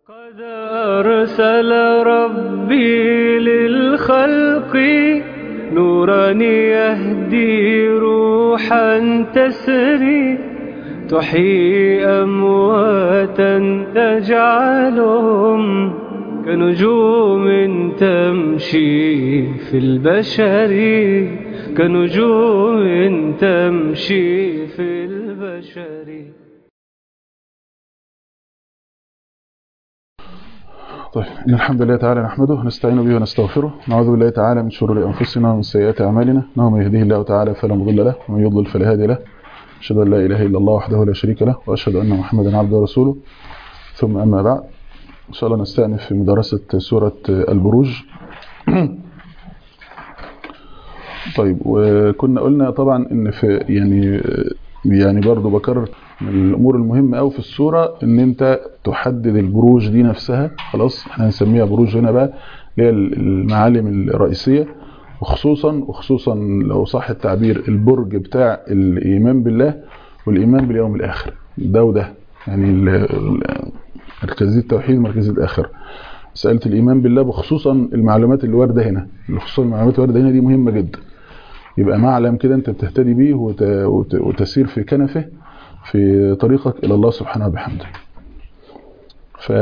قد أرسل ربي للخلق نورا يهدي روحا تسري تحيي أمواتا تجعلهم كنجوم تمشي في البشر كنجوم تمشي في البشر طيب إن الحمد لله تعالى نحمده ونستعين به ونستغفره نعوذ بالله تعالى من شرور أنفسنا ومن سيئات أعمالنا إنه من يهديه الله تعالى فلا مضل له ومن يضلل فلا هادي له أشهد أن لا إله إلا الله وحده لا شريك له وأشهد أن محمدا عبده ورسوله ثم أما بعد إن شاء الله نستأنف في مدرسة سورة البروج طيب وكنا قلنا طبعا ان في يعني يعني برضه بكرر من الامور المهمه قوي في الصوره ان انت تحدد البروج دي نفسها خلاص احنا هنسميها بروج هنا بقى اللي هي المعالم الرئيسيه وخصوصا وخصوصا لو صح التعبير البرج بتاع الايمان بالله والايمان باليوم الاخر ده وده يعني مركزيه التوحيد ومركزيه الاخره مساله الايمان بالله بخصوصا المعلومات اللي وارده هنا خصوصا المعلومات اللي وارده هنا دي مهمه جدا يبقى معلم كده انت بتهتدي بيه وت... وت... وتسير في كنفه في طريقك الى الله سبحانه وبحمده ف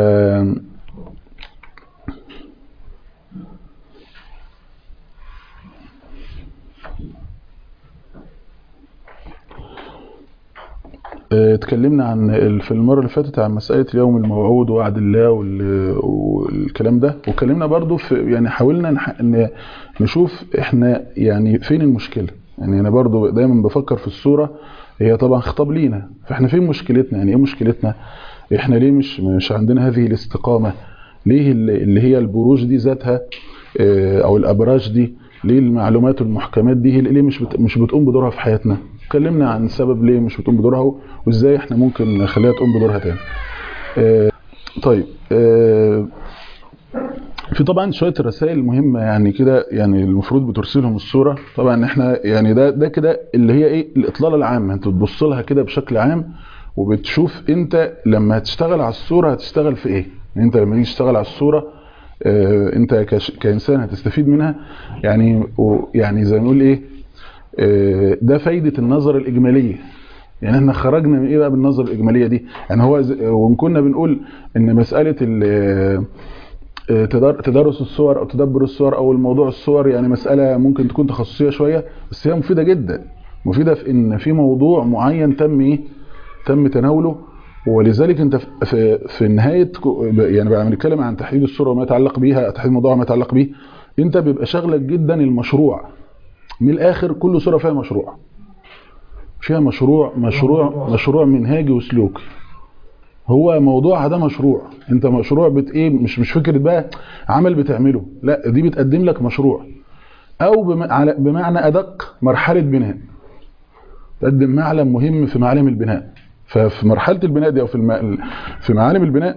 اتكلمنا عن في المره اللي فاتت عن مساله اليوم الموعود ووعد الله والكلام ده واتكلمنا برضو في يعني حاولنا ان نشوف احنا يعني فين المشكله يعني انا برضو دايما بفكر في الصوره هي طبعا خطاب لينا فاحنا فين مشكلتنا يعني ايه مشكلتنا احنا ليه مش مش عندنا هذه الاستقامه ليه اللي هي البروج دي ذاتها او الابراج دي ليه المعلومات والمحكمات دي ليه مش بت مش بتقوم بدورها في حياتنا اتكلمنا عن سبب ليه مش بتقوم بدورها وازاي احنا ممكن نخليها تقوم بدورها تاني اه طيب اه في طبعا شويه رسائل مهمه يعني كده يعني المفروض بترسلهم الصوره طبعا احنا يعني ده ده كده اللي هي ايه الاطلاله العامه انت بتبص لها كده بشكل عام وبتشوف انت لما هتشتغل على الصوره هتشتغل في ايه يعني انت لما تيجي تشتغل على الصوره اه انت كانسان هتستفيد منها يعني يعني زي ما نقول ايه ده فايدة النظر الإجمالية يعني احنا خرجنا من ايه بقى بالنظر الإجمالية دي يعني هو وان كنا بنقول ان مسألة تدرس الصور او تدبر الصور او الموضوع الصور يعني مسألة ممكن تكون تخصصية شوية بس هي مفيدة جدا مفيدة في ان في موضوع معين تم ايه تم تناوله ولذلك انت في في نهايه يعني بقى بنتكلم عن تحديد الصوره وما يتعلق بيها تحديد الموضوع وما يتعلق بيه انت بيبقى شغلك جدا المشروع من الاخر كل صوره فيها مشروع فيها مشروع مشروع مشروع منهاجي وسلوكي هو موضوعها ده مشروع انت مشروع بت ايه مش مش فكره بقى عمل بتعمله لا دي بتقدم لك مشروع او بمعنى ادق مرحله بناء تقدم معلم مهم في معالم البناء ففي مرحله البناء دي او في في معالم البناء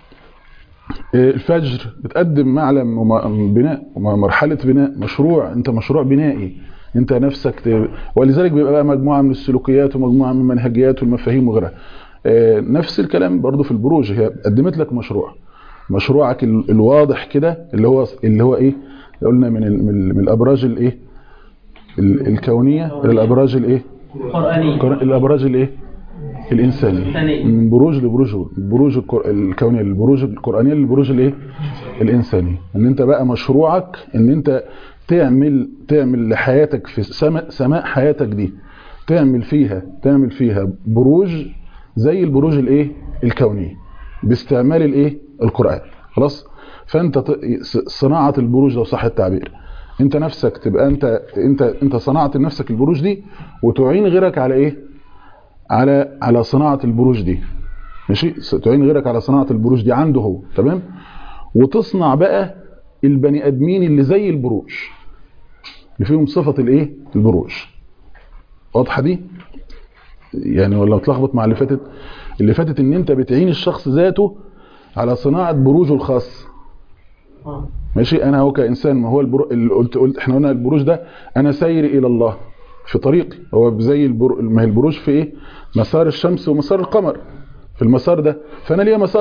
الفجر بتقدم معلم بناء مرحلة بناء مشروع انت مشروع بنائي انت نفسك ت... ولذلك بيبقى بقى مجموعة من السلوكيات ومجموعة من المنهجيات والمفاهيم وغيرها نفس الكلام برضو في البروج هي قدمت لك مشروع مشروعك الواضح كده اللي هو اللي هو ايه قلنا من ال... من الابراج الايه الكونيه الى الابراج الايه القرآنية الابراج الايه الانساني من بروج لبروج البروج الكونيه البروج القرانيه للبروج الايه الانساني ان انت بقى مشروعك ان انت تعمل تعمل لحياتك في سماء سماء حياتك دي تعمل فيها تعمل فيها بروج زي البروج الايه الكونيه باستعمال الايه القران خلاص فانت صناعه البروج لو صح التعبير انت نفسك تبقى انت انت انت صنعت لنفسك البروج دي وتعين غيرك على ايه على على صناعه البروج دي ماشي تعين غيرك على صناعه البروج دي عنده هو تمام وتصنع بقى البني ادمين اللي زي البروج اللي فيهم صفه الايه البروج واضحه دي يعني ولا متلخبط مع اللي فاتت اللي فاتت ان انت بتعين الشخص ذاته على صناعه بروجه الخاص ماشي انا هو كانسان ما هو البرو... اللي قلت قلت احنا قلنا البروج ده انا سير الى الله في طريقي هو زي البر... ما هي البروج في ايه مسار الشمس ومسار القمر في المسار ده فانا ليا مسار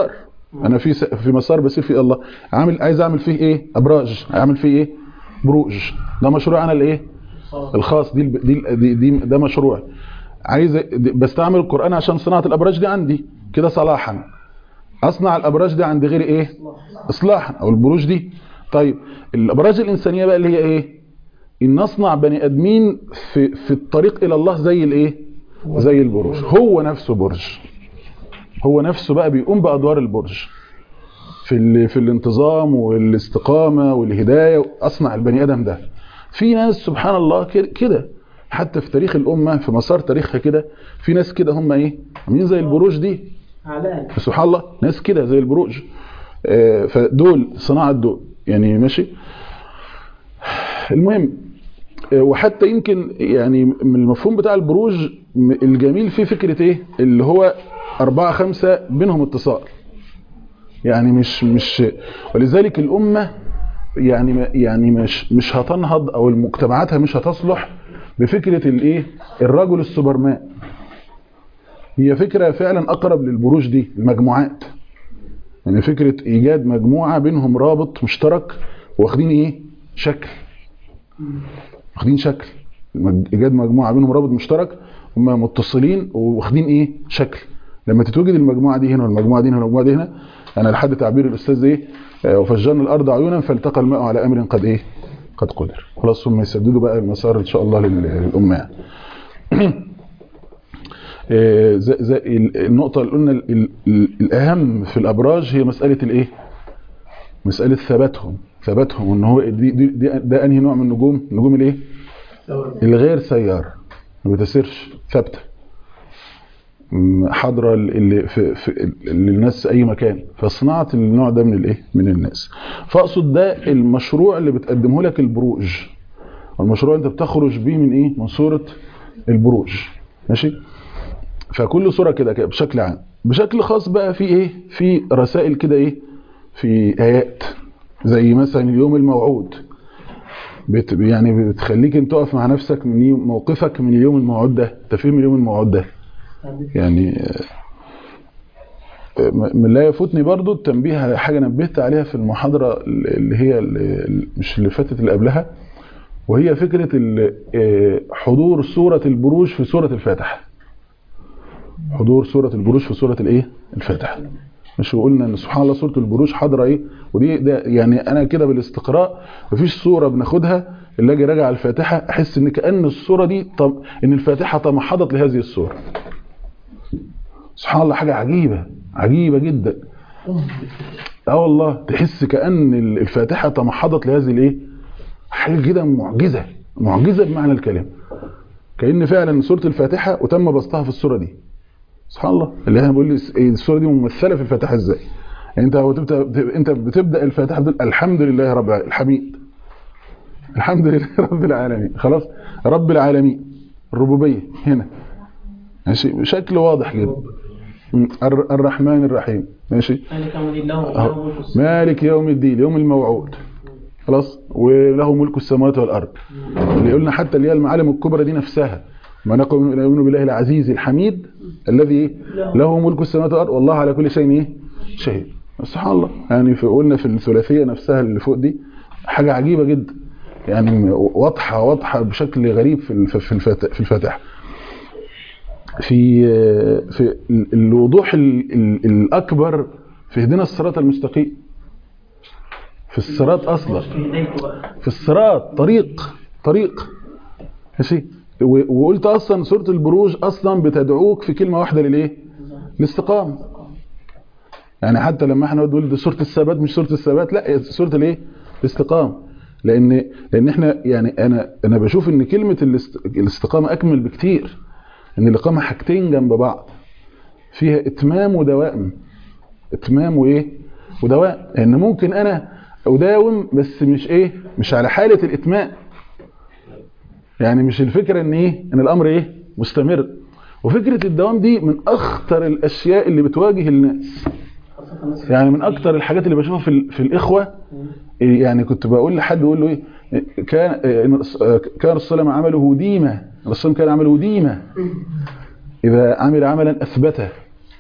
انا في س- في مسار بسير فيه الله عامل عايز اعمل فيه ايه ابراج اعمل فيه ايه بروج ده مشروع انا الايه الخاص دي الب- دي ال- دي, دي ده مشروع عايز دي- بستعمل القران عشان صناعه الابراج دي عندي كده صلاحا اصنع الابراج دي عند غير ايه اصلاحا او البروج دي طيب الابراج الانسانيه بقى اللي هي ايه ان نصنع بني ادمين في في الطريق الى الله زي الايه زي البروج هو نفسه برج هو نفسه بقى بيقوم بادوار البرج في ال- في الانتظام والاستقامه والهدايه اصنع البني ادم ده في ناس سبحان الله كده- كده حتى في تاريخ الامه في مسار تاريخها كده في ناس كده هم ايه عاملين زي البروج دي علان سبحان الله ناس كده زي البروج آه، فدول صناعه دول يعني ماشي المهم آه، وحتى يمكن يعني من المفهوم بتاع البروج م- الجميل فيه فكره ايه اللي هو أربعة خمسة بينهم اتصال يعني مش مش ولذلك الأمة يعني ما- يعني مش مش هتنهض أو المجتمعاتها مش هتصلح بفكرة الايه الرجل السوبرمان هي فكرة فعلا أقرب للبروج دي المجموعات يعني فكرة إيجاد مجموعة بينهم رابط مشترك واخدين إيه شكل واخدين شكل مج- إيجاد مجموعة بينهم رابط مشترك هم متصلين واخدين إيه شكل لما تتوجد المجموعة دي هنا والمجموعة دي هنا والمجموعة دي هنا أنا لحد تعبير الأستاذ إيه آه، وفجرنا الأرض عيونا فالتقى الماء على أمر قد إيه قد قدر خلاص هم يسددوا بقى المسار إن شاء الله لل- للأمة يعني آه، زي زي ال- النقطة اللي قلنا ال- ال- الأهم في الأبراج هي مسألة الإيه؟ مسألة ثباتهم ثباتهم وإن هو دي دي دي ده أنهي نوع من النجوم؟ نجوم الإيه؟ الغير سيارة ما بتسيرش ثابتة م- حاضرة اللي في, في للناس أي مكان فصناعة النوع ده من الإيه؟ من الناس فأقصد ده المشروع اللي بتقدمه لك البروج المشروع أنت بتخرج بيه من إيه؟ من صورة البروج ماشي؟ فكل صورة كده كده بشكل عام بشكل خاص بقى في ايه في رسائل كده ايه في ايات زي مثلا اليوم الموعود بت يعني بتخليك انت تقف مع نفسك من يوم- موقفك من اليوم الموعود ده انت فين من اليوم الموعود ده يعني آه، آه، من لا يفوتني برضو التنبيه على حاجة نبهت عليها في المحاضرة اللي هي اللي مش اللي فاتت اللي قبلها وهي فكرة ال- آه، حضور سورة البروج في سورة الفاتحة حضور سورة البروج في سورة الايه الفاتحة مش قلنا ان سبحان الله سورة البروج حاضرة ايه ودي ده يعني انا كده بالاستقراء مفيش سورة بناخدها اللي اجي راجع على الفاتحة احس ان كأن السورة دي طب ان الفاتحة تمحضت لهذه السورة سبحان الله حاجة عجيبة عجيبة جدا اه والله تحس كأن الفاتحة تمحضت لهذه الايه حاجة كده معجزة معجزة بمعنى الكلمة كأن فعلا سورة الفاتحة وتم بسطها في السورة دي سبحان الله اللي احنا بقول لي السوره دي ممثله في الفاتحه ازاي يعني انت هو تبدا انت بتبدا الفاتحه بتقول الحمد لله رب العالمين الحميد الحمد لله رب العالمين خلاص رب العالمين الربوبيه هنا ماشي بشكل واضح جدا م. الر- الرحمن الرحيم ماشي مالك يوم الدين له أهو. له ملك السماوات مالك يوم الدين يوم الموعود خلاص وله ملك السماوات والارض اللي قلنا حتى اللي هي المعالم الكبرى دي نفسها ما نقوم نؤمن بالله العزيز الحميد الذي له ملك السماوات والارض والله على كل شيء ايه شهيد سبحان الله يعني في قلنا في الثلاثيه نفسها اللي فوق دي حاجه عجيبه جدا يعني واضحه واضحه بشكل غريب في الف- في الفات- في الفاتحه في في الوضوح ال- ال- الاكبر في اهدنا الصراط المستقيم في الصراط اصلا في هدايته بقى في الصراط طريق طريق ماشي و- وقلت اصلا سوره البروج اصلا بتدعوك في كلمه واحده للايه الاستقامه يعني حتى لما احنا بنقول دي سوره الثبات مش سوره الثبات لا هي سوره الايه الاستقامه لان لان احنا يعني انا انا بشوف ان كلمه الاست- الاستقامه اكمل بكتير ان الاقامه حاجتين جنب بعض فيها اتمام ودوام اتمام وايه ودوام لان ممكن انا اداوم بس مش ايه مش على حاله الاتمام يعني مش الفكره ان ايه ان الامر ايه مستمر وفكره الدوام دي من اخطر الاشياء اللي بتواجه الناس خاصة الناس يعني من اكتر الحاجات اللي بشوفها في ال- في الاخوه إيه يعني كنت بقول لحد بقول له ايه كان إيه إن الص- آه كان الصلاه مع عمله ديمه الرسول كان عمله ديمه اذا عمل عملا اثبته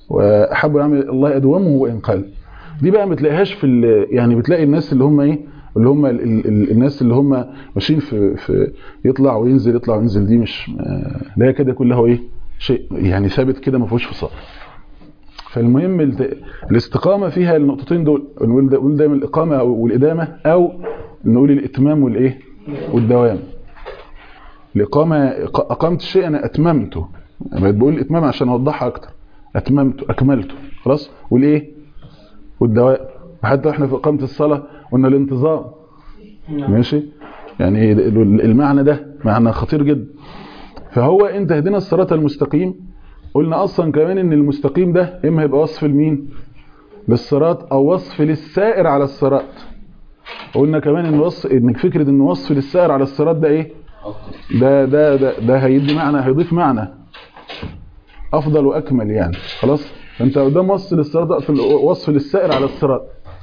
واحب العمل الله ادومه وان قل دي بقى ما تلاقيهاش في ال- يعني بتلاقي الناس اللي هم ايه اللي هم ال ال ال الناس اللي هم ماشيين في في يطلع وينزل يطلع وينزل دي مش آه، لا كده كله ايه شيء يعني ثابت كده ما فيهوش فصال فالمهم الت- الاستقامه فيها النقطتين دول نقول دا- نقول دايما الاقامه أو- والادامه او نقول الاتمام والايه والدوام الاقامه إق- اقمت الشيء انا اتممته أنا بقول الاتمام عشان اوضحها اكتر اتممته اكملته خلاص والايه والدوام حتى احنا في اقامه الصلاه قلنا الانتظام ماشي يعني ال- المعنى ده معنى خطير جدا فهو انت هدينا الصراط المستقيم قلنا اصلا كمان ان المستقيم ده اما هيبقى وصف لمين للصراط او وصف للسائر على الصراط قلنا كمان ان وصف ان فكره ان وصف للسائر على الصراط ده ايه ده ده ده, ده هيدي معنى هيضيف معنى افضل واكمل يعني خلاص فانت قدام وصف للصراط في وصف للسائر على الصراط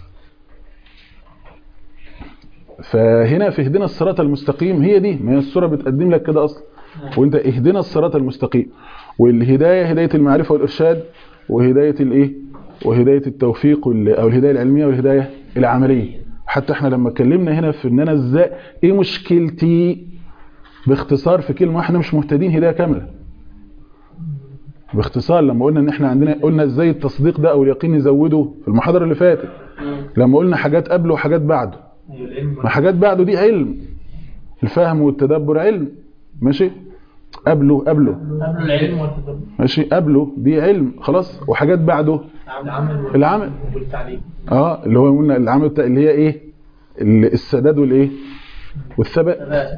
فهنا في اهدنا الصراط المستقيم هي دي ما هي السوره بتقدم لك كده اصلا وانت اهدنا الصراط المستقيم والهدايه هدايه المعرفه والارشاد وهدايه الايه وهدايه التوفيق وال- او الهدايه العلميه والهدايه العمليه حتى احنا لما اتكلمنا هنا في ان انا ازاي ايه مشكلتي باختصار في كلمه احنا مش مهتدين هدايه كامله باختصار لما قلنا ان احنا عندنا قلنا ازاي التصديق ده او اليقين نزوده في المحاضره اللي فاتت لما قلنا حاجات قبله وحاجات بعده ايوه العلم ما حاجات بعده دي علم الفهم والتدبر علم ماشي قبله قبله قبل العلم والتدبر ماشي قبله دي علم خلاص وحاجات بعده العمل وال- العمل. والتعليم اه اللي هو قلنا العمل بتاع اللي هي ايه ال- السداد والايه والثبات ثبات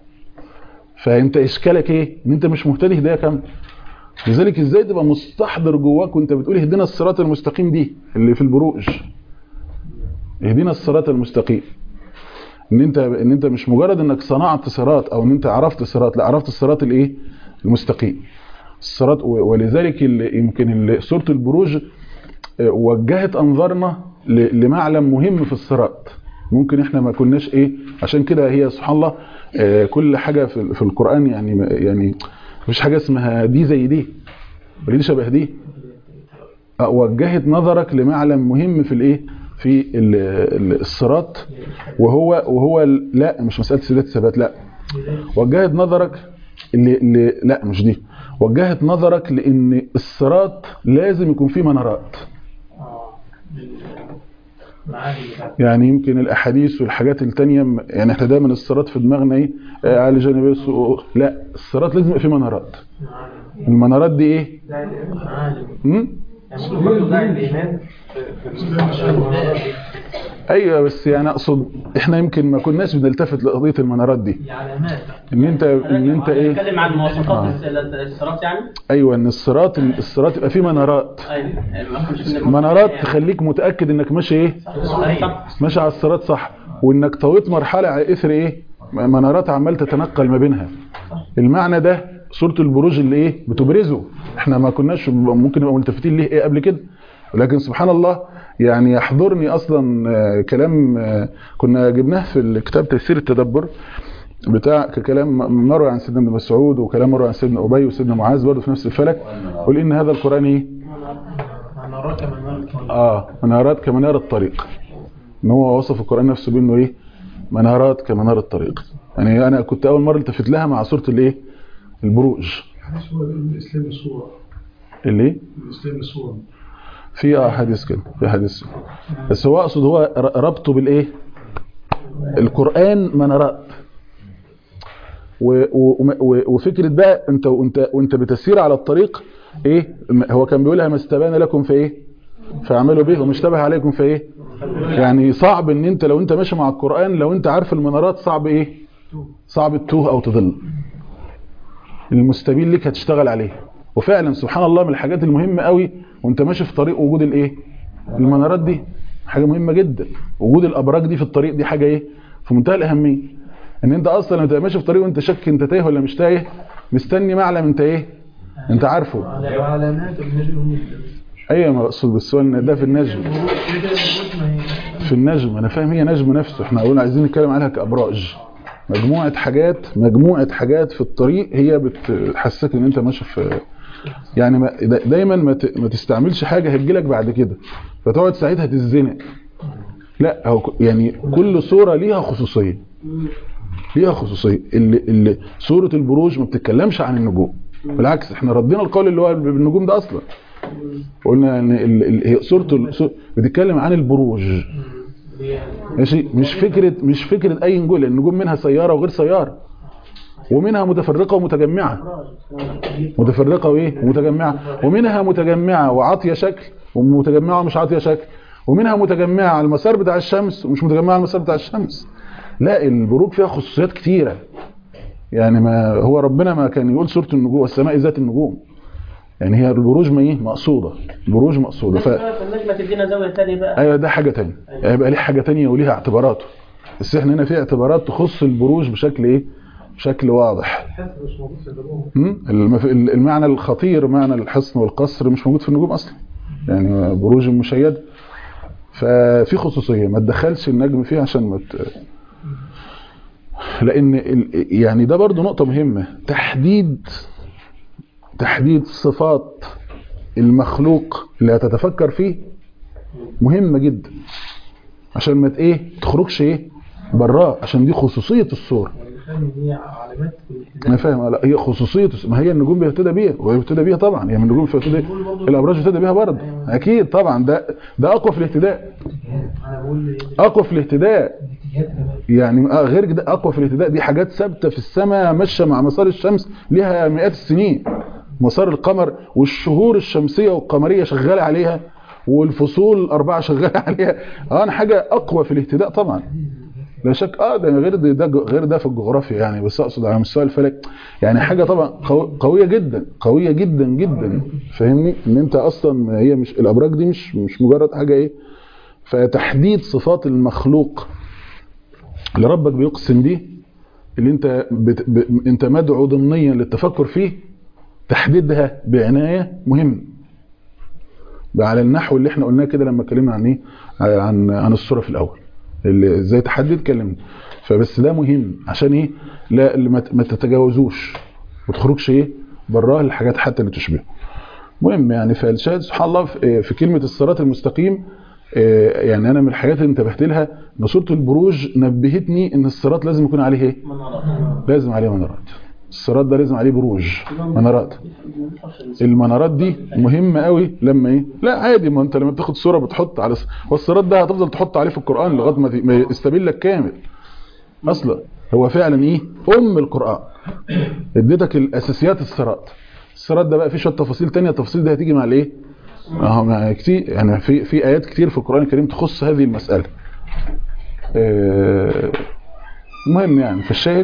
فانت اشكالك ايه ان انت مش مهتدي هدايه كامله لذلك ازاي تبقى مستحضر جواك وانت بتقول اهدنا الصراط المستقيم دي اللي في البروج اهدنا الصراط المستقيم ان انت ان انت مش مجرد انك صنعت صراط او ان انت عرفت صراط لا عرفت الصراط الايه المستقيم الصراط و- ولذلك ال- يمكن ال- سوره البروج آه، وجهت انظارنا ل- لمعلم مهم في الصراط ممكن احنا ما كناش ايه عشان كده هي سبحان الله آه، كل حاجه في في القران يعني ما- يعني مفيش حاجه اسمها دي زي دي ولا دي شبه دي آه، وجهت نظرك لمعلم مهم في الايه في ال- ال- الصراط وهو وهو ال- لا مش مساله سداد ثبات لا وجهت نظرك ل... ل... لا مش دي وجهت نظرك لان الصراط لازم يكون فيه منارات اه المعاني بتاعت يعني يمكن الاحاديث والحاجات التانية م- يعني احنا دايما الصراط في دماغنا ايه آه، على جانبي السوق لا الصراط لازم يبقى فيه منارات المعاني المنارات دي ايه المعاني م? يعني ممكن برضه ده الإيمان في في المعاني دي. ايوه بس يعني اقصد احنا يمكن ما كناش بنلتفت لقضيه المنارات دي دي علامات ان انت ان انت ايه نتكلم عن مواصفات آه. الس- الصراط يعني ايوه ان الصراط الصراط يبقى فيه منارات ايوه يعني مش من منارات يعني. تخليك متاكد انك ماشي ايه صح ماشي على الصراط صح وانك طويت مرحله على اثر ايه منارات عمال تتنقل ما بينها المعنى ده صوره البروج اللي ايه بتبرزه احنا ما كناش ممكن نبقى ملتفتين ليه ايه قبل كده ولكن سبحان الله يعني يحضرني اصلا آه، كلام آه، كنا جبناه في الكتاب تيسير التدبر بتاع كلام مروي عن سيدنا ابن مسعود وكلام مروي عن سيدنا ابي وسيدنا معاذ برضه في نفس الفلك قل ان هذا القران ايه منارات منارات اه منارات كمنار الطريق ان هو وصف القران نفسه بانه ايه منارات كمنار الطريق يعني انا كنت اول مره التفت لها مع سوره الايه البروج هو الإسلام صورة اللي إيه؟ الإسلام صورة في اه حديث كده في حديث بس هو اقصد هو ر- ربطه بالايه القران منارات و و و وفكره بقى انت وانت وانت بتسير على الطريق ايه هو كان بيقولها ما استبان لكم في ايه فاعملوا به وما اشتبه عليكم في ايه يعني صعب ان انت لو انت ماشي مع القران لو انت عارف المنارات صعب ايه صعب تتوه او تضل المستبين لك هتشتغل عليه وفعلا سبحان الله من الحاجات المهمه قوي وانت ماشي في طريق وجود الايه المنارات دي حاجه مهمه جدا وجود الابراج دي في الطريق دي حاجه ايه في منتهى الاهميه ان انت اصلا لما تبقى ماشي في طريق وانت شك انت تايه ولا مش تايه مستني معلم انت ايه انت عارفه وعلامات النجم ايوه ما اقصد بالسؤال ان ده في النجم في النجم انا فاهم هي نجم نفسه احنا قلنا عايزين نتكلم عنها كابراج مجموعه حاجات مجموعه حاجات في الطريق هي بتحسسك ان انت ماشي في يعني ما دا- دايما ما ت- ما تستعملش حاجه هتجيلك بعد كده فتقعد ساعتها تتزنق لا هو ك- يعني كل صوره ليها خصوصيه ليها خصوصيه اللي اللي سوره البروج ما بتتكلمش عن النجوم بالعكس احنا ردينا القول اللي هو بالنجوم ده اصلا قلنا ان ال- ال- هي سوره ال- سو- بتتكلم عن البروج ماشي مش فكره مش فكره اي نجوم لان النجوم منها سياره وغير سياره ومنها متفرقه ومتجمعه متفرقه وايه ومتجمعه ومنها متجمعه وعاطيه شكل ومتجمعه ومش عاطيه شكل ومنها متجمعه على المسار بتاع الشمس ومش متجمعه على المسار بتاع الشمس لا البروج فيها خصوصيات كتيره يعني ما هو ربنا ما كان يقول سوره النجوم والسماء ذات النجوم يعني هي البروج ما ايه مقصوده البروج مقصوده ف... النجمة تدينا زاوية تانية بقى ايوه ده حاجه تانية هيبقى ليه حاجه تانية وليها اعتباراته بس احنا هنا في اعتبارات تخص البروج بشكل ايه بشكل واضح الحس مش موجود في النجوم مم؟ المف... المعنى الخطير معنى الحصن والقصر مش موجود في النجوم اصلا يعني بروج مشيده ففي خصوصيه ما تدخلش النجم فيها عشان ما ت... لان ال... يعني ده برضو نقطه مهمه تحديد تحديد صفات المخلوق اللي هتتفكر فيه مهمه جدا عشان ما ت- ايه تخرجش ايه براه عشان دي خصوصيه الصوره يعني ان هي علامات في الاهتداء انا فاهم لا هي خصوصيه ما هي النجوم بيهتدى بيها ويهتدى بيها طبعا هي من النجوم بيهتدى الابراج بيهتدى بيها برضه اكيد طبعا ده ده اقوى في الاهتداء انا بقول اقوى في الاهتداء الاتجاهات كمان يعني آه غير كده اقوى في الاهتداء دي حاجات ثابته في السماء ماشيه مع مسار الشمس ليها مئات السنين مسار القمر والشهور الشمسيه والقمريه شغاله عليها والفصول الاربعه شغاله عليها اه انا حاجه اقوى في الاهتداء طبعا لا شك اه ده غير ده, ده غير ده في الجغرافيا يعني بس اقصد على مستوى الفلك يعني حاجه طبعا قو- قويه جدا قويه جدا جدا فاهمني ان انت اصلا هي مش الابراج دي مش مش مجرد حاجه ايه فتحديد صفات المخلوق اللي ربك بيقسم بيه اللي انت بت... ب... انت مدعو ضمنيا للتفكر فيه تحديدها بعنايه مهم بقى على النحو اللي احنا قلناه كده لما اتكلمنا عن ايه عن عن الصوره في الاول اللي ازاي تحدد اتكلمنا فبس ده مهم عشان ايه لا اللي ما ت- ما تتجاوزوش ما تخرجش ايه براه الحاجات حتى اللي تشبهه مهم يعني فالشاهد سبحان الله في في كلمه الصراط المستقيم آه، يعني انا من الحاجات اللي انتبهت لها ان سوره البروج نبهتني ان الصراط لازم يكون عليه ايه منارات لازم عليه منارات الصراط ده لازم عليه بروج منارات المنارات دي مهمة قوي لما ايه لا عادي ما انت لما بتاخد صورة بتحط على والصراط ده هتفضل تحط عليه في القرآن لغاية ما ت- ما يستبين لك كامل اصلا هو فعلا ايه ام القرآن اديتك الاساسيات الصراط الصراط ده بقى فيه شويه تفاصيل تانية التفاصيل دي هتيجي مع الايه اهو مع كتير يعني في في ايات كتير في القرآن الكريم تخص هذه المسألة آه، المهم يعني في الشاهد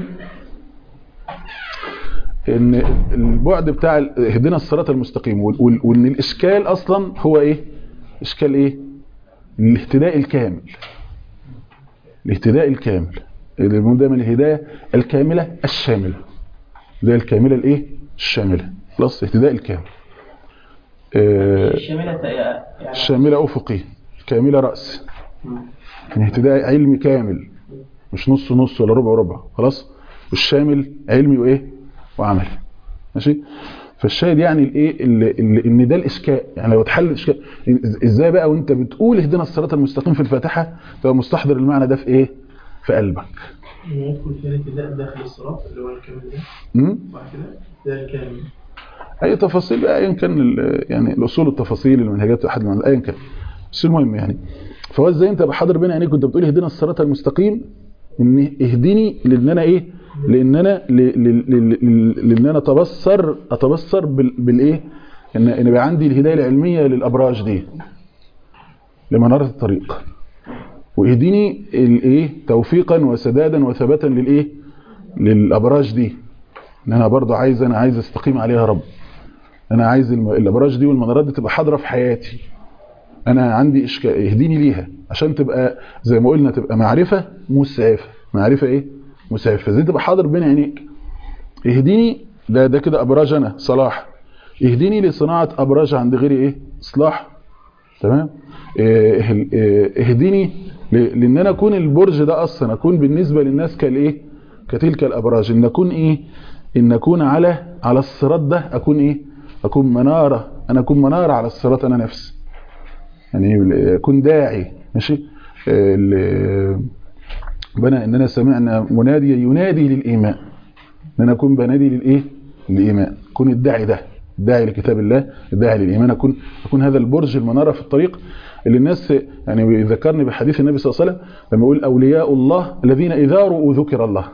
ان البعد بتاع ال- اهدنا الصراط المستقيم وال- وال- وان الاشكال اصلا هو ايه اشكال ايه الاهتداء الكامل الاهتداء الكامل اللي بنقول دايما الهدايه الكامله الشامله الهدايه الكامله الايه الشامله خلاص الاهتداء الكامل آه، الشاملة يعني الشامله افقي كامله راسي يعني اهتداء علمي كامل مش نص نص ولا ربع وربع خلاص والشامل علمي وايه وعملي ماشي فالشاهد يعني الايه ال- ال- ان ده الاشكال يعني لو اتحل الاشكال إز- ازاي بقى وانت بتقول اهدنا الصراط المستقيم في الفاتحه تبقى مستحضر المعنى ده في ايه في قلبك يدخل في الاتجاه داخل الصراط اللي هو الكامل ده امم بعد كده ده الكامل اي تفاصيل بقى ايا كان ال- يعني الاصول التفاصيل المنهجات احد من ايا كان بس المهم يعني فهو ازاي انت بحاضر بين عينيك وانت بتقول اهدنا الصراط المستقيم ان اهدني لان انا ايه لان انا ل- ل- ل- ل- لان انا اتبصر اتبصر بال- بالايه ان ان يبقى عندي الهدايه العلميه للابراج دي لمناره الطريق واهدني الايه توفيقا وسدادا وثباتا للايه للابراج دي ان انا برضو عايز انا عايز استقيم عليها يا رب انا عايز الم- الابراج دي والمنارات دي تبقى حاضره في حياتي انا عندي اشكال اهديني ليها عشان تبقى زي ما قلنا تبقى معرفه مسعفه معرفه ايه مسعفه زي تبقى حاضر بين عينيك اهديني ده ده كده ابراج انا صلاح اهديني لصناعه ابراج عند غيري ايه اصلاح تمام إيه، اه- اه- اهديني ل- لان انا اكون البرج ده اصلا اكون بالنسبه للناس كالايه كتلك الابراج ان اكون ايه ان اكون على على الصراط ده اكون ايه اكون مناره انا اكون مناره على الصراط انا نفسي يعني اكون داعي ماشي ال- بنا اننا سمعنا مناديا ينادي للايمان ان انا اكون بنادي للايه للايمان اكون الداعي ده الداعي لكتاب الله الداعي للايمان اكون اكون هذا البرج المناره في الطريق اللي الناس يعني بيذكرني بحديث النبي صلى الله عليه وسلم لما يقول اولياء الله الذين اذا رؤوا ذكر الله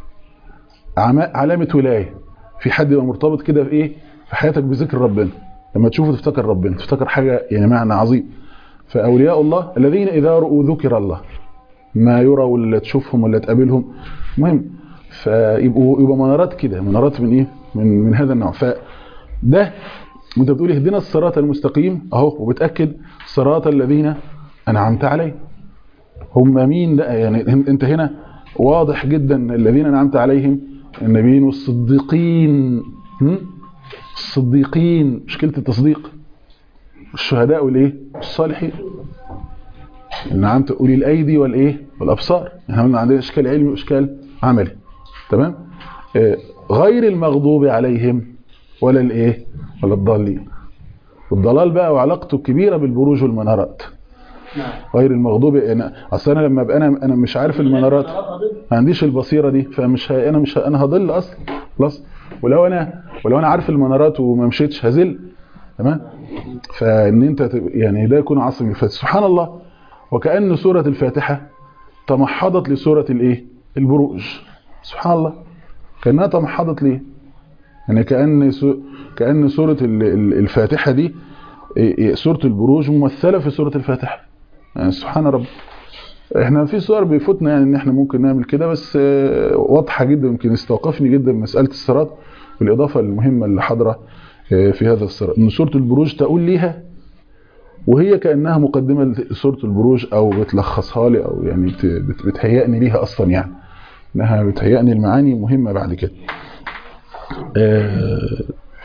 عما- علامه ولايه في حد يبقى مرتبط كده في ايه في حياتك بذكر ربنا لما تشوفه تفتكر ربنا تفتكر حاجه يعني معنى عظيم فاولياء الله الذين اذا رؤوا ذكر الله ما يرى ولا تشوفهم ولا تقابلهم المهم فيبقوا يبقى منارات كده منارات من ايه من من هذا النوع فده وانت بتقول اهدنا الصراط المستقيم اهو وبتاكد صراط الذين انعمت عليهم هم مين بقى يعني انت هنا واضح جدا الذين انعمت عليهم النبيين والصديقين هم؟ الصديقين مشكله التصديق الشهداء والايه الصالحين نعمت اولي الايدي والايه والابصار احنا قلنا عندنا اشكال علمي واشكال عملي تمام آه، غير المغضوب عليهم ولا الايه ولا الضالين والضلال بقى وعلاقته الكبيره بالبروج والمنارات نعم غير المغضوب انا اصل انا لما ابقى انا انا مش عارف المنارات ما عنديش البصيره دي فمش ه... انا مش ه... انا هضل اصلا خلاص ولو انا ولو انا عارف المنارات وما مشيتش هزل تمام فان انت تب... يعني ده يكون عصر الفاتحه سبحان الله وكأن سورة الفاتحة تمحضت لسورة الايه البروج سبحان الله كأنها تمحضت ليه يعني كأن سو... كأن سورة ال- ال- الفاتحة دي إيه- إيه سورة البروج ممثلة في سورة الفاتحة يعني سبحان رب احنا في صور بيفوتنا يعني ان احنا ممكن نعمل كده بس آه، واضحة جدا يمكن استوقفني جدا مسألة الصراط بالإضافة المهمة اللي حاضرة آه، في هذا الصراط ان سورة البروج تقول ليها وهي كأنها مقدمة لسورة البروج او بتلخصها لي او يعني بت- بت- بتهيئني ليها اصلا يعني انها بتهيئني المعاني مهمة بعد كده آه،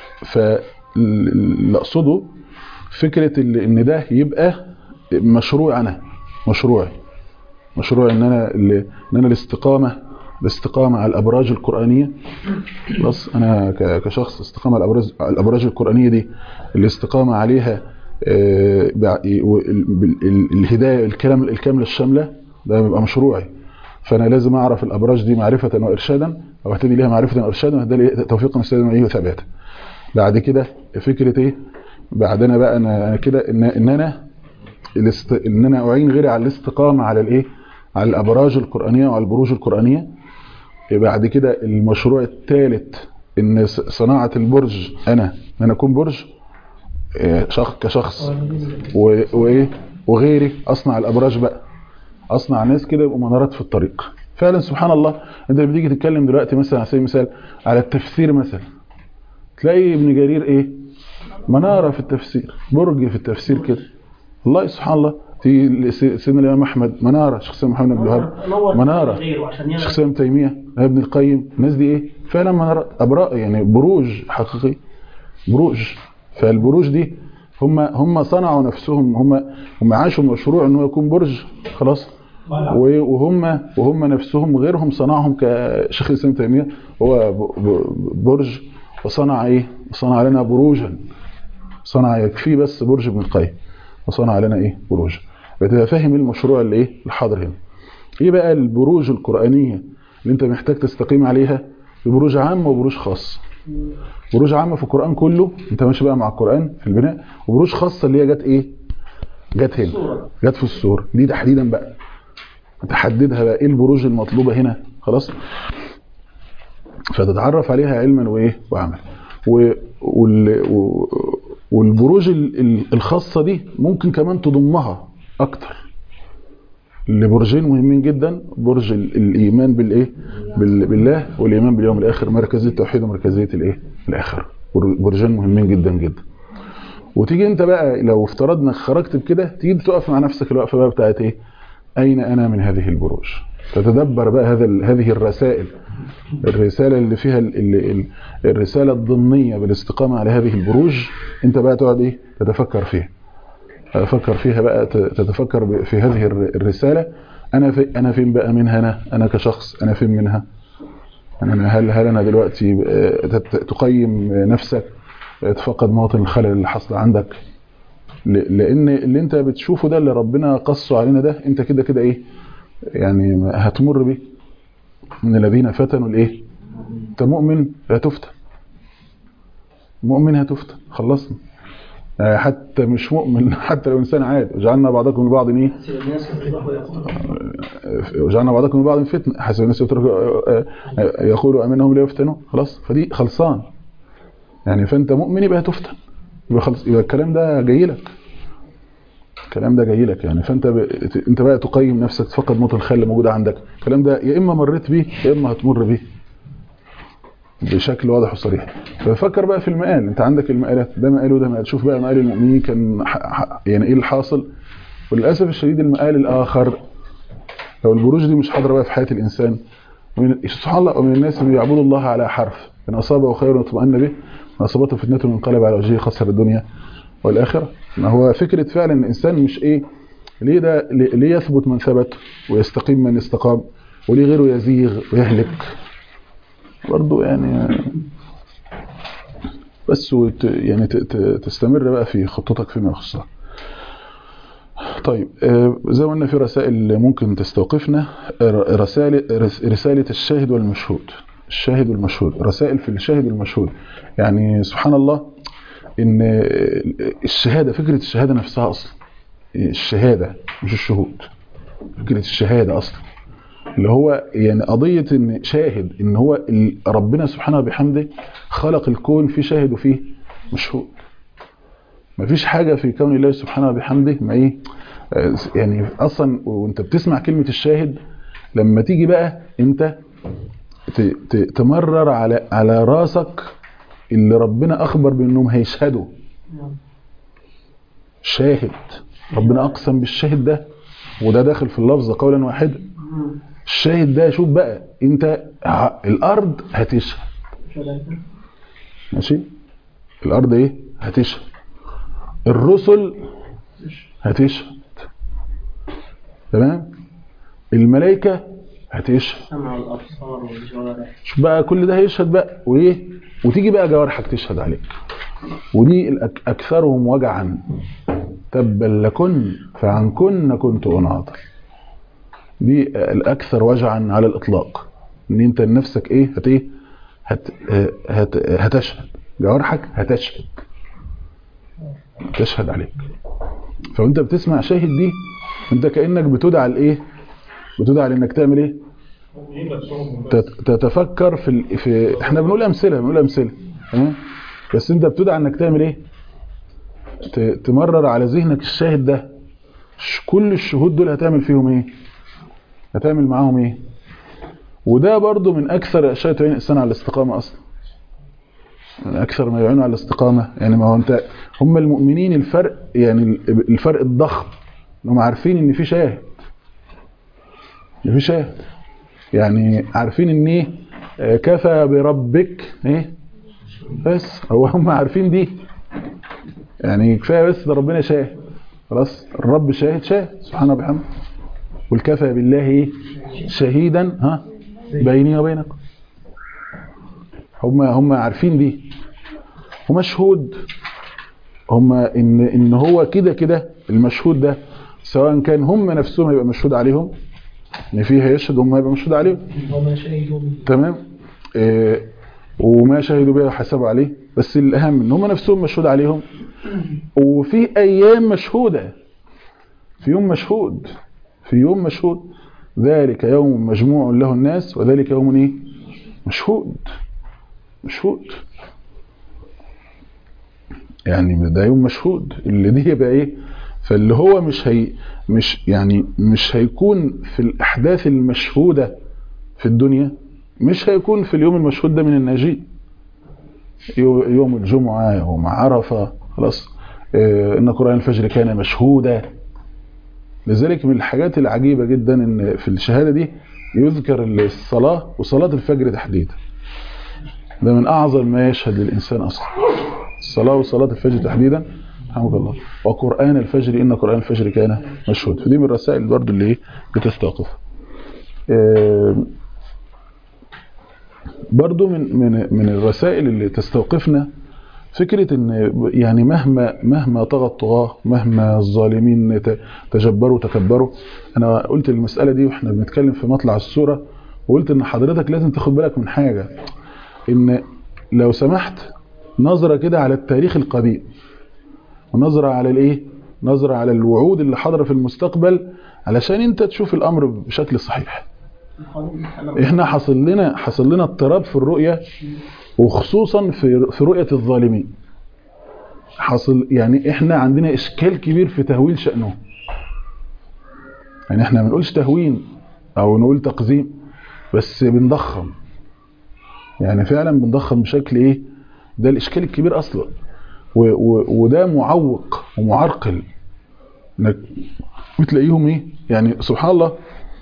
فاللي اقصده فكرة ال- ان ده يبقى مشروع انا مشروعي مشروع ان انا ال- ان انا الاستقامة الاستقامة على الابراج القرآنية خلاص انا ك- كشخص استقامة على الابراج على الابراج القرآنية دي الاستقامة عليها آه، بع- و- ال- بال- ال- الهداية الكلام الكاملة الشاملة ده بيبقى مشروعي فانا لازم اعرف الابراج دي معرفة وارشادا او اهتدي ليها معرفة وارشادا واهتدي ليها توفيقا استاذا عليه وثباتا بعد كده فكرة ايه بعد انا بقى انا أنا كده ان ان انا الاست... ان انا اعين غيري على الاستقامة على الايه على الابراج القرآنية وعلى البروج القرآنية بعد كده المشروع الثالث ان ص- صناعة البرج انا ان انا اكون برج إيه، شخص كشخص و- وايه وغيري اصنع الابراج بقى اصنع ناس كده يبقوا منارات في الطريق فعلا سبحان الله انت لما بتيجي تتكلم دلوقتي مثلا على سبيل المثال على التفسير مثلا تلاقي ابن جرير ايه مناره في التفسير برج في التفسير كده والله سبحان الله في سيدنا الامام احمد مناره شخصيه محمد بن الوهاب مناره غيره عشان يعمل شخصيه ابن تيميه ابن القيم الناس دي ايه فعلا منارات ابراء يعني بروج حقيقيه بروج فالبروج دي هم هم صنعوا نفسهم هم هم عاشوا مشروع ان هو يكون برج خلاص و- وهم وهم نفسهم غيرهم صنعهم كشيخ الاسلام ابن تيميه هو ب- ب- برج وصنع ايه صنع لنا بروجا صنع يكفي بس برج ابن القيم وصنع لنا ايه بروج فتبقى فاهم المشروع اللي ايه الحاضر هنا ايه بقى البروج القرآنية اللي انت محتاج تستقيم عليها بروج عامة وبروج خاصة بروج عامة في القرآن كله انت ماشي بقى مع القرآن في البناء وبروج خاصة اللي هي جت ايه جت هنا جت في السورة دي تحديدا بقى تحددها بقى ايه البروج المطلوبة هنا خلاص فتتعرف عليها علما وايه وعملا و- وال- و- والبروج ال- ال- الخاصة دي ممكن كمان تضمها اكتر لبرجين مهمين جدا برج ال- الايمان بالايه بال- بالله والايمان باليوم الاخر مركزيه التوحيد ومركزيه الايه الاخر بر- برجين مهمين جدا جدا وتيجي انت بقى لو افترضنا خرجت بكده تيجي تقف مع نفسك الوقفه بقى بتاعت ايه اين انا من هذه البروج تتدبر بقى هذا ال- هذه الرسائل الرساله اللي فيها ال ال ال الرساله الضمنيه بالاستقامه على هذه البروج انت بقى تقعد ايه تتفكر فيها افكر فيها بقى ت- تتفكر ب- في هذه الر- الرسالة انا في انا فين بقى منها انا انا كشخص انا فين منها انا هل هل انا دلوقتي آه، تت- تقيم نفسك يتفقد مواطن الخلل اللي حصل عندك ل- لان اللي انت بتشوفه ده اللي ربنا قصه علينا ده انت كده كده ايه يعني هتمر بيه من الذين فتنوا الايه انت مؤمن هتفتن مؤمن هتفتن خلصنا يعني حتى مش مؤمن حتى لو انسان عادي وجعلنا بعضكم لبعض ايه وجعلنا بعضكم من بعض فتنة حسب الناس يتركوا يقولوا امنهم لا يفتنوا خلاص فدي خلصان يعني فانت مؤمن يبقى هتفتن يبقى خلص يبقى الكلام ده جاي لك الكلام ده جاي لك يعني فانت ب... انت بقى تقيم نفسك تفقد موت الخيل اللي موجوده عندك الكلام ده يا اما مريت بيه يا اما هتمر بيه بشكل واضح وصريح ففكر بقى في المقال انت عندك المقالات ده مقال وده مقال شوف بقى مقال المؤمنين كان ح... ح... يعني ايه اللي حاصل وللاسف الشديد المقال الاخر لو البروج دي مش حاضره بقى في حياه الانسان ومن سبحان الله ومن الناس من يعبدوا الله على حرف ان اصابه خير اطمأن به وان اصابته فتنه انقلب على وجهه خسر الدنيا والاخره ما هو فكره فعلا ان الانسان مش ايه ليه ده ليه يثبت من ثبت ويستقيم من استقام وليه غيره يزيغ ويهلك برضه يعني بس وت يعني ت- ت- تستمر بقى في خطتك فيما يخصها طيب آه، زي ما قلنا في رسائل ممكن تستوقفنا آه، رسائل رس- رسالة الشاهد والمشهود الشاهد والمشهود رسائل في الشاهد والمشهود يعني سبحان الله ان آه، الشهادة فكرة الشهادة نفسها اصلا الشهادة مش الشهود فكرة الشهادة اصلا اللي هو يعني قضية ان شاهد ان هو ال- ربنا سبحانه وبحمده خلق الكون فيه شاهد وفيه مشهود مفيش حاجة في كون الله سبحانه وبحمده ما ايه آه، يعني اصلا وانت بتسمع كلمة الشاهد لما تيجي بقى انت ت- ت- تمرر على على راسك اللي ربنا اخبر بانهم هيشهدوا شاهد ربنا اقسم بالشاهد ده وده داخل في اللفظ قولا واحدا الشاهد ده شوف بقى انت ع- الارض هتشهد ماشي الارض ايه هتشهد الرسل هتشهد تمام الملائكه هتشهد سمع الأبصار والجوارح شوف بقى كل ده هيشهد بقى وايه وتيجي بقى جوارحك تشهد عليك ودي الأك- اكثرهم وجعا تبا لكن فعنكن كنت اناظر دي الاكثر وجعا على الاطلاق ان انت لنفسك ايه هت ايه هت هت هتشهد جوارحك هتشهد تشهد عليك فانت بتسمع شاهد دي انت كانك بتدعى لايه بتدعى لانك تعمل ايه تت- تتفكر في ال... في احنا بنقول امثله بنقول امثله تمام بس انت بتدعى انك تعمل ايه ت... تمرر على ذهنك الشاهد ده ش- كل الشهود دول هتعمل فيهم ايه هتعمل معاهم ايه وده برضو من اكثر الاشياء تعين الانسان على الاستقامه اصلا من اكثر ما يعين على الاستقامه يعني ما هو انت هم المؤمنين الفرق يعني ال- الفرق الضخم انهم عارفين ان في شاهد ان في شاهد يعني عارفين ان ايه آه، كفى بربك ايه بس هو هم عارفين دي يعني كفايه بس ده ربنا شاهد خلاص الرب شاهد شاهد سبحانه وبحمده والكفى بالله ايه شهيدا ها بيني وبينكم هم هم عارفين دي ومشهود هم ان ان هو كده كده المشهود ده سواء كان هم نفسهم يبقى مشهود عليهم ان فيه هيشهد هم يبقى مشهود عليهم وما شهدوا به تمام آه وما شهدوا بها حسبوا عليه بس الاهم ان هم نفسهم مشهود عليهم وفي ايام مشهوده في يوم مشهود في يوم مشهود ذلك يوم مجموع له الناس وذلك يوم ايه مشهود مشهود يعني ده يوم مشهود اللي دي يبقى ايه فاللي هو مش هي مش يعني مش هيكون في الاحداث المشهوده في الدنيا مش هيكون في اليوم المشهود ده من الناجين يو- يوم الجمعة يوم عرفة خلاص آه، إن قرآن الفجر كان مشهودا لذلك من الحاجات العجيبة جدا إن في الشهادة دي يذكر الصلاة وصلاة الفجر تحديدا ده من أعظم ما يشهد للإنسان أصلا الصلاة وصلاة الفجر تحديدا رحمك الله وقرآن الفجر إن قرآن الفجر كان مشهود فدي من الرسائل برضو اللي إيه بتستوقف آه، برضو من من من الرسائل اللي تستوقفنا فكرة ان يعني مهما مهما طغى الطغاة مهما الظالمين ت- تجبروا تكبروا انا قلت المسألة دي واحنا بنتكلم في مطلع السورة وقلت ان حضرتك لازم تاخد بالك من حاجة ان لو سمحت نظرة كده على التاريخ القديم ونظرة على الايه نظرة على الوعود اللي حاضرة في المستقبل علشان انت تشوف الامر بشكل صحيح احنا حصل لنا حصل لنا اضطراب في الرؤية وخصوصا في في رؤية الظالمين حصل يعني احنا عندنا اشكال كبير في تهويل شأنهم يعني احنا ما بنقولش تهوين او نقول تقزيم بس بنضخم يعني فعلا بنضخم بشكل ايه ده الاشكال الكبير اصلا و و وده معوق ومعرقل انك بتلاقيهم ايه يعني سبحان الله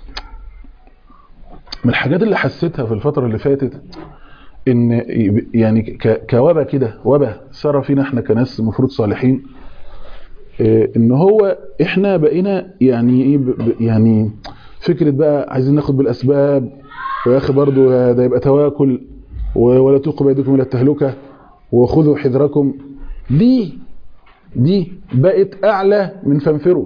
من الحاجات اللي حسيتها في الفترة اللي فاتت ان يعني ك- كوبا كده وبا سار فينا احنا كناس المفروض صالحين اه، ان هو احنا بقينا يعني ايه ب- ب- يعني فكرة بقى عايزين ناخد بالاسباب ويا اخي برضو ده يبقى تواكل و- ولا تلقوا بايديكم الى التهلكة وخذوا حذركم دي دي بقت اعلى من فانفروا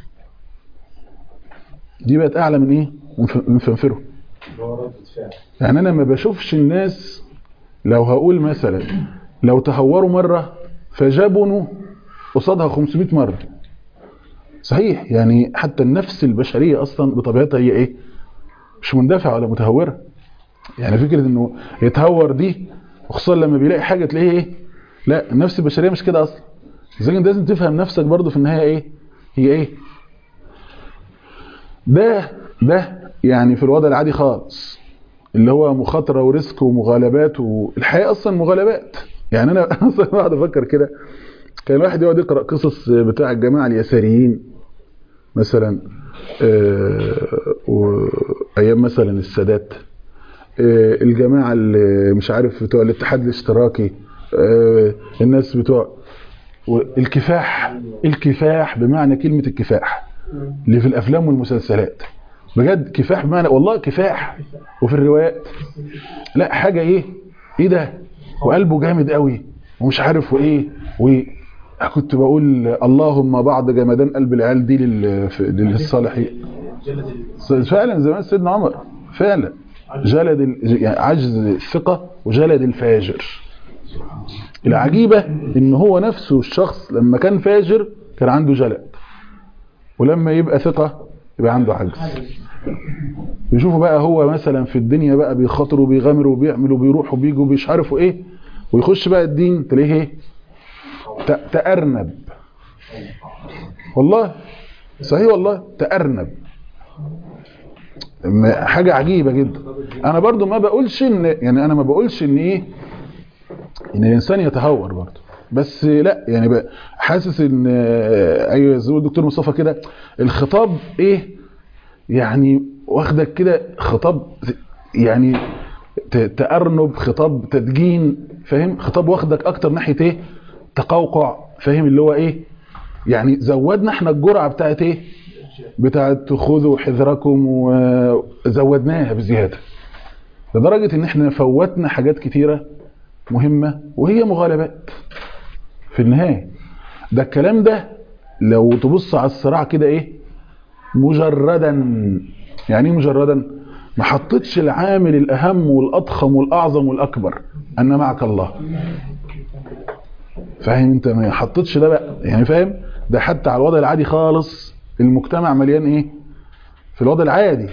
دي بقت اعلى من ايه من ف- من فانفروا يعني انا ما بشوفش الناس لو هقول مثلا لو تهوروا مرة فجبنوا قصادها 500 مرة صحيح يعني حتى النفس البشرية اصلا بطبيعتها هي ايه مش مندفعة ولا متهورة يعني فكرة انه يتهور دي وخصوصا لما بيلاقي حاجة تلاقيه ايه لا النفس البشرية مش كده اصلا لذلك انت لازم تفهم نفسك برضو في النهاية ايه هي ايه ده ده يعني في الوضع العادي خالص اللي هو مخاطرة وريسك ومغالبات والحياة اصلا مغالبات يعني انا اصلا بقعد افكر كده كان الواحد يقعد يقرا قصص بتاع الجماعه اليساريين مثلا آه، وايام مثلا السادات آه، الجماعه اللي مش عارف بتوع الاتحاد الاشتراكي آه، الناس بتوع الكفاح الكفاح بمعنى كلمه الكفاح اللي في الافلام والمسلسلات بجد كفاح بمعنى والله كفاح وفي الروايات لا حاجه ايه ايه ده وقلبه جامد قوي ومش عارف وايه وايه كنت بقول اللهم بعض جمدان قلب العيال دي لل- في- للصالحين فعلا زمان سيدنا عمر فعلا جلد ال- يعني عجز الثقة وجلد الفاجر العجيبة ان هو نفسه الشخص لما كان فاجر كان عنده جلد ولما يبقى ثقة يبقى عنده عجز يشوفوا بقى هو مثلا في الدنيا بقى بيخاطر وبيغامر وبيعمل وبيروح وبيجي ومش عارفوا ايه ويخش بقى الدين تلاقيه ايه ت- تأرنب والله صحيح والله تأرنب م- حاجة عجيبة جدا انا برضو ما بقولش ان يعني انا ما بقولش ان ايه ان الانسان يتهور برضو بس لا يعني بقى حاسس ان آه، ايوه زي ما الدكتور مصطفى كده الخطاب ايه يعني واخدك كده خطاب يعني ت- تأرنب خطاب تدجين فاهم خطاب واخدك اكتر ناحية ايه تقوقع فاهم اللي هو ايه يعني زودنا احنا الجرعة بتاعت ايه بتاعت خذوا حذركم وزودناها بزيادة لدرجة ان احنا فوتنا حاجات كتيرة مهمة وهي مغالبات في النهاية ده الكلام ده لو تبص على الصراع كده ايه مجردا يعني ايه مجردا ما حطيتش العامل الاهم والاضخم والاعظم والاكبر ان معك الله فاهم انت ما حطيتش ده بقى يعني فاهم ده حتى على الوضع العادي خالص المجتمع مليان ايه في الوضع العادي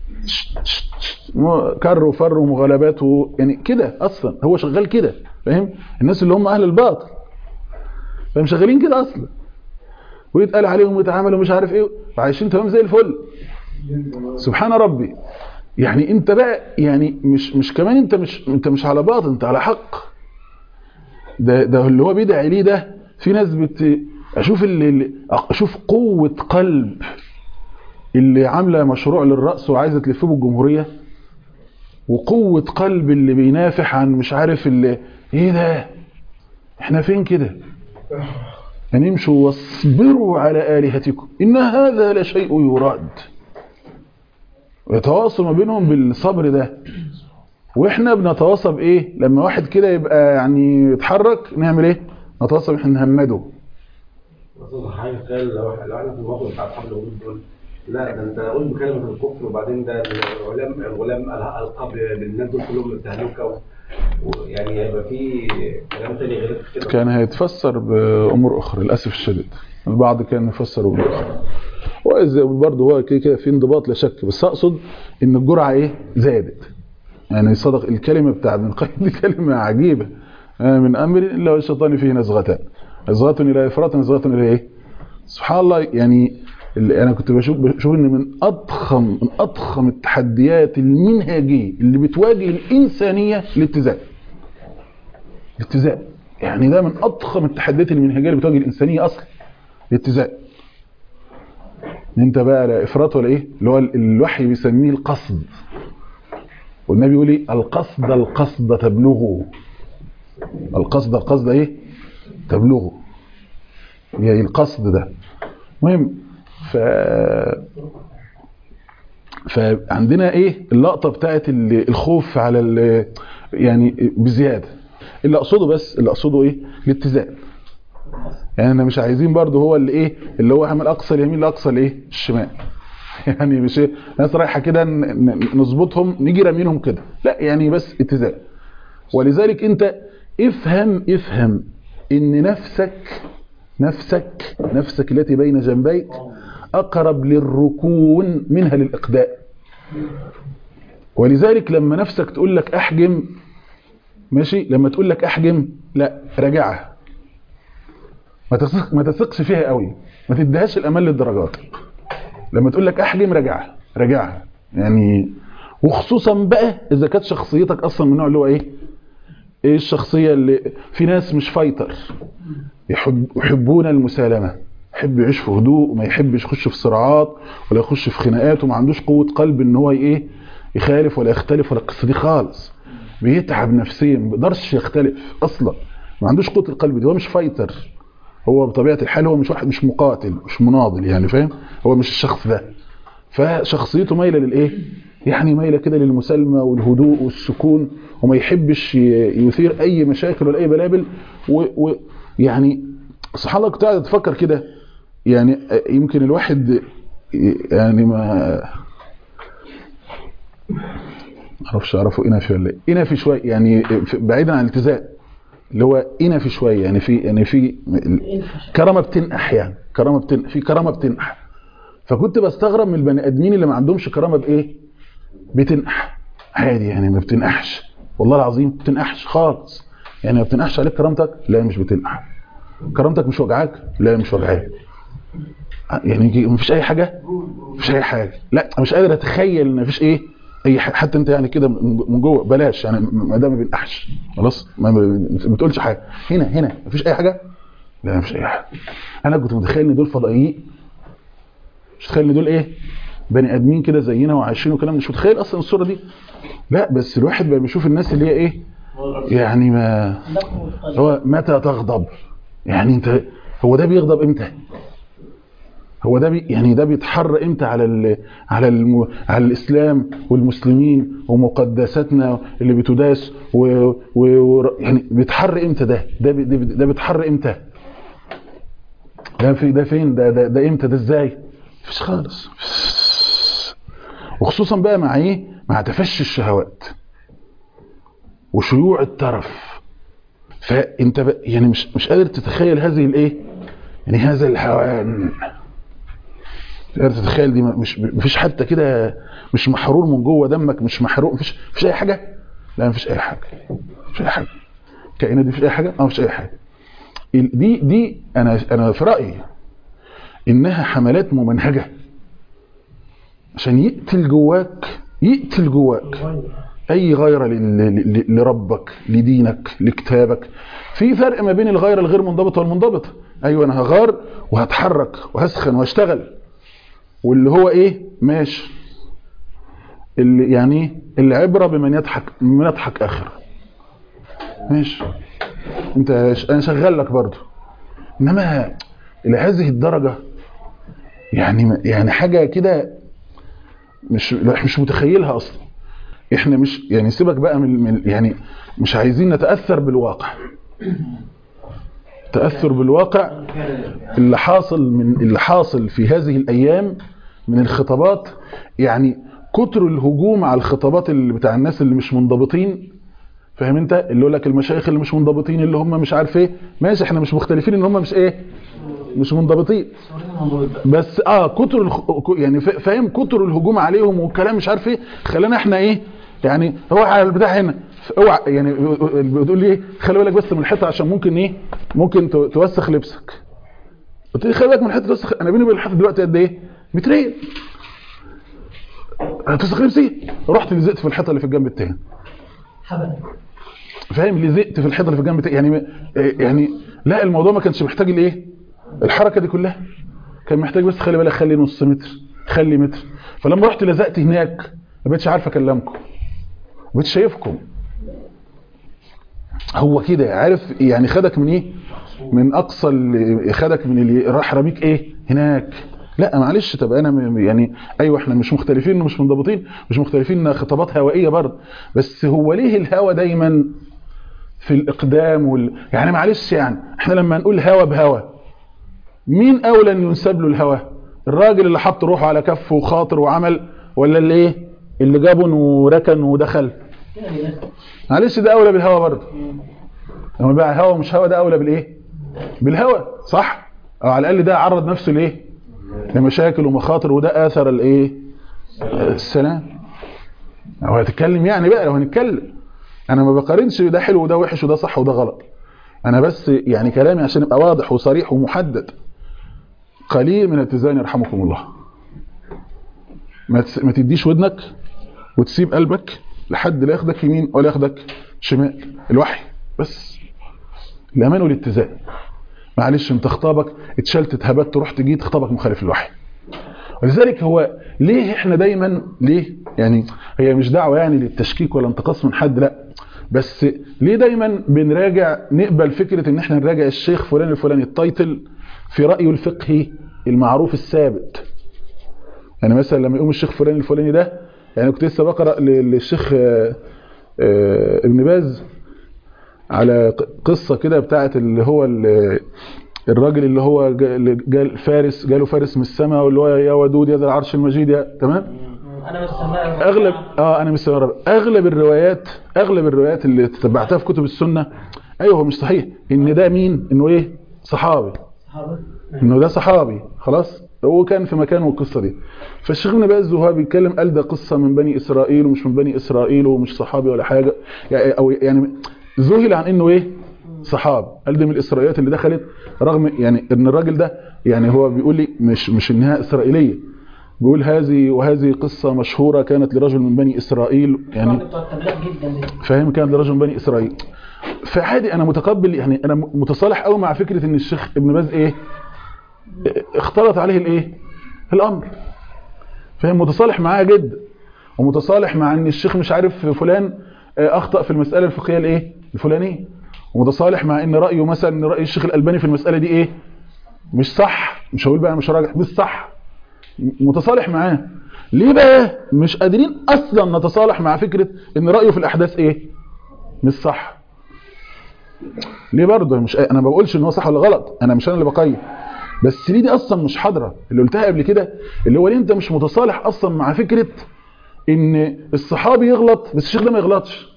كر وفر ومغالبات و... يعني كده اصلا هو شغال كده فاهم الناس اللي هم اهل الباطل فاهم شغالين كده اصلا ويتقال عليهم ويتعاملوا مش عارف ايه وعايشين تمام زي الفل سبحان ربي يعني انت بقى يعني مش مش كمان انت مش انت مش على باطل انت على حق ده ده اللي هو بيدعي ليه ده في ناس بت اشوف اللي اللي- اشوف قوة قلب اللي عامله مشروع للرأس وعايزه تلفه بالجمهورية وقوة قلب اللي بينافح عن مش عارف اللي ايه ده احنا فين كده يعني امشوا واصبروا على آلهتكم إن هذا لشيء يراد ويتواصل ما بينهم بالصبر ده واحنا بنتواصى بايه لما واحد كده يبقى يعني يتحرك نعمل ايه نتواصى احنا نهمده أظن حاجة قال لو لو احنا في الموقف بتاع أصحاب الهدود دول لا ده أنت قول بكلمة الكفر وبعدين ده الغلام الغلام ألقى بالناس دول كلهم التهلكة و- ويعني هيبقى في كلام تاني غير كده كان هيتفسر بامور اخرى للاسف الشديد البعض كان يفسر بامور اخرى وإذا برضه هو كده كده في انضباط لا شك بس اقصد ان الجرعه ايه زادت يعني صدق الكلمه بتاع ابن القيم دي كلمه عجيبه آه، من امر الا والشيطان فيه نزغتان نزغه الى افراط نزغه الى ايه سبحان الله يعني اللي انا كنت بشوف بشوف ان من اضخم من اضخم التحديات المنهجيه اللي بتواجه الانسانيه الاتزان الاتزان يعني ده من اضخم التحديات المنهجيه اللي بتواجه الانسانيه اصلا الاتزان انت بقى لا افراط ولا ايه اللي هو الوحي بيسميه القصد والنبي يقول ايه القصد القصد تبلغه القصد القصد ايه تبلغه يعني القصد ده مهم ف فعندنا ايه اللقطه بتاعت ال- الخوف على ال- يعني بزياده اللي اقصده بس اللي اقصده ايه الاتزان يعني احنا مش عايزين برضه هو اللي ايه اللي هو عمل اقصى اليمين لاقصى الايه الشمال يعني مش إيه؟ ناس رايحه كده ن- ن- نظبطهم نيجي رامينهم كده لا يعني بس اتزان ولذلك انت افهم افهم ان نفسك نفسك نفسك التي بين جنبيك اقرب للركون منها للاقداء ولذلك لما نفسك تقول لك احجم ماشي لما تقول لك احجم لا راجعها ما تثق ما تثقش فيها قوي ما تديهاش الامان للدرجات لما تقول لك احجم راجعها راجعها يعني وخصوصا بقى اذا كانت شخصيتك اصلا من النوع اللي هو ايه ايه الشخصيه اللي في ناس مش فايتر يحب يحبون المسالمه يحب يعيش في هدوء وما يحبش يخش في صراعات ولا يخش في خناقات وما عندوش قوه قلب ان هو ايه يخالف ولا يختلف ولا القصه دي خالص بيتعب نفسيا ما بيقدرش يختلف اصلا ما عندوش قوه القلب دي هو مش فايتر هو بطبيعه الحال هو مش واحد مش مقاتل مش مناضل يعني فاهم هو مش الشخص ده فشخصيته مايله للايه يعني مايله كده للمسالمه والهدوء والسكون وما يحبش ي- يثير اي مشاكل ولا اي بلابل ويعني سبحان الله كنت قاعد اتفكر كده يعني يمكن الواحد يعني ما معرفش اعرفه انافي ولا ايه انافي شويه يعني بعيدا عن الالتزام اللي هو انافي شويه يعني في يعني في كرامه بتنقح يعني كرامه بتنقح في كرامه بتنقح فكنت بستغرب من البني ادمين اللي ما عندهمش كرامه بايه بتنقح عادي يعني ما بتنقحش والله العظيم ما بتنقحش خالص يعني ما بتنقحش عليك كرامتك لا مش بتنقح كرامتك مش وجعاك لا مش وجعاك يعني مفيش اي حاجه مفيش اي حاجه لا مش قادر اتخيل ان مفيش ايه اي حاجة. حتى انت يعني كده من من جوه بلاش يعني ما دام ما بينقحش خلاص ما ما بتقولش حاجه هنا هنا مفيش اي حاجه لا مفيش اي حاجه انا كنت متخيل ان دول فضائيين مش متخيل ان دول ايه بني ادمين كده زينا وعايشين وكلام مش متخيل اصلا الصوره دي لا بس الواحد بقى بيشوف الناس اللي هي ايه يعني ما هو متى تغضب يعني انت هو ده بيغضب امتى هو ده بي يعني ده بيتحر امتى على ال على الم على الاسلام والمسلمين ومقدساتنا اللي بتداس و, و, و يعني بيتحر امتى ده ده بي ده, بي- ده بيتحر امتى ده في ده فين ده ده, ده امتى ده ازاي مفيش خالص وخصوصا بقى مع ايه مع تفشي الشهوات وشيوع الترف فانت بقى يعني مش مش قادر تتخيل هذه الايه يعني هذا الهوان مش قادر تتخيل دي مش مفيش حتى كده مش محرور من جوه دمك مش محروق مفيش مفيش اي حاجه لا مفيش اي حاجه مفيش اي حاجه الكائنات دي مفيش اي حاجه اه مفيش اي حاجه ال- دي دي انا انا في رايي انها حملات ممنهجه عشان يقتل جواك يقتل جواك اي غيره لل- لل- لربك لدينك لكتابك في فرق ما بين الغيره الغير منضبطه والمنضبطه ايوه انا هغار وهتحرك وهسخن وهشتغل واللي هو ايه ماشي اللي يعني إيه؟ العبره بمن يضحك بمن يضحك اخر ماشي انت ش- انا شغال لك برضه انما الى هذه الدرجه يعني يعني حاجه كده مش مش متخيلها اصلا احنا مش يعني سيبك بقى من من- يعني مش عايزين نتاثر بالواقع تاثر بالواقع اللي حاصل من اللي حاصل في هذه الايام من الخطابات يعني كتر الهجوم على الخطابات اللي بتاع الناس اللي مش منضبطين فاهم انت اللي يقول لك المشايخ اللي مش منضبطين اللي هم مش عارف ايه ماشي احنا مش مختلفين ان هم مش ايه مش منضبطين بس اه كتر الخ... ك- يعني فا- فاهم كتر الهجوم عليهم والكلام مش عارف ايه خلانا احنا ايه يعني هو على البتاع هنا اوعى يعني بتقول لي ايه خلي بالك بس من الحته عشان ممكن ايه ممكن تو- توسخ لبسك قلت لي خلي بالك من الحته توسخ انا بيني وبين الحته دلوقتي قد ايه مترين هتوسخ لبسي رحت لزقت في الحيطه اللي في الجنب التاني فاهم لزقت في الحيطه اللي في الجنب التاني يعني يعني لا الموضوع ما كانش محتاج الايه الحركه دي كلها كان محتاج بس خلي بالك خلي نص متر خلي متر فلما رحت لزقت هناك ما بقتش عارف اكلمكم ما بقتش شايفكم هو كده عارف يعني خدك من ايه من اقصى ال- خدك من اللي راح رميك ايه هناك لا معلش طب انا م- يعني ايوه احنا مش مختلفين ومش منضبطين مش مختلفين خطابات هوائيه برضه بس هو ليه الهوى دايما في الاقدام وال... يعني معلش يعني احنا لما نقول هوى بهوى مين اولى ان ينسب له الهوى الراجل اللي حط روحه على كفه وخاطر وعمل ولا اللي ايه اللي جابن وركن ودخل معلش ده اولى بالهوى برضه لما بقى هوى مش هوى ده اولى بالايه بالهوى صح او على الاقل ده عرض نفسه لايه لمشاكل ومخاطر وده اثر الايه السلام او هتتكلم يعني بقى لو هنتكلم انا ما بقارنش ده حلو وده وحش وده صح وده غلط انا بس يعني كلامي عشان يبقى واضح وصريح ومحدد قليل من الاتزان يرحمكم الله ما تس- ما تديش ودنك وتسيب قلبك لحد لا ياخدك يمين ولا ياخدك شمال الوحي بس الامان والاتزان معلش انت خطابك اتشلت اتهبت رحت جيت خطابك مخالف للوحي ولذلك هو ليه احنا دايما ليه يعني هي مش دعوه يعني للتشكيك ولا انتقاص من حد لا بس ليه دايما بنراجع نقبل فكره ان احنا نراجع الشيخ فلان الفلاني التايتل في رايه الفقهي المعروف الثابت يعني مثلا لما يقوم الشيخ فلان الفلاني ده يعني كنت لسه بقرا ل- للشيخ آه، آه، ابن باز على ق- قصه كده بتاعت اللي هو ال- الراجل اللي هو جا- اللي جال فارس جاله فارس من السماء واللي هو يا ودود يا ذا العرش المجيد يا تمام انا مستنى اغلب اه انا مستغرب اغلب الروايات اغلب الروايات اللي تتبعتها في كتب السنه ايوه هو مش صحيح ان ده مين انه ايه صحابي انه ده صحابي خلاص هو كان في مكانه القصه دي فالشيخ ابن باز وهو بيتكلم قال ده قصه من بني اسرائيل ومش من بني اسرائيل ومش صحابي ولا حاجه يعني او يعني ذهل عن انه ايه صحابي قال ده من الاسرائيليات اللي دخلت رغم يعني ان الراجل ده يعني هو بيقول لي مش مش انها اسرائيليه بيقول هذه وهذه قصة مشهورة كانت لرجل من بني إسرائيل يعني بتوع التبليغ جدا دي فاهم كانت لرجل من بني إسرائيل فعادي أنا متقبل يعني أنا متصالح قوي مع فكرة إن الشيخ ابن باز إيه اختلط عليه الإيه الأمر فاهم متصالح معاه جدا ومتصالح مع إن الشيخ مش عارف فلان آه، أخطأ في المسألة الفقهية الإيه الفلانية ومتصالح مع إن رأيه مثلا إن رأي الشيخ الألباني في المسألة دي إيه مش صح مش هقول بقى مش راجح مش صح متصالح معاه ليه بقى مش قادرين اصلا نتصالح مع فكرة ان رأيه في الاحداث ايه مش صح ليه برضه مش انا ما بقولش ان هو صح ولا غلط انا مش انا اللي بقيم بس ليه دي اصلا مش حاضره اللي قلتها قبل كده اللي هو ليه انت مش متصالح اصلا مع فكرة ان الصحابي يغلط بس الشيخ ده ما يغلطش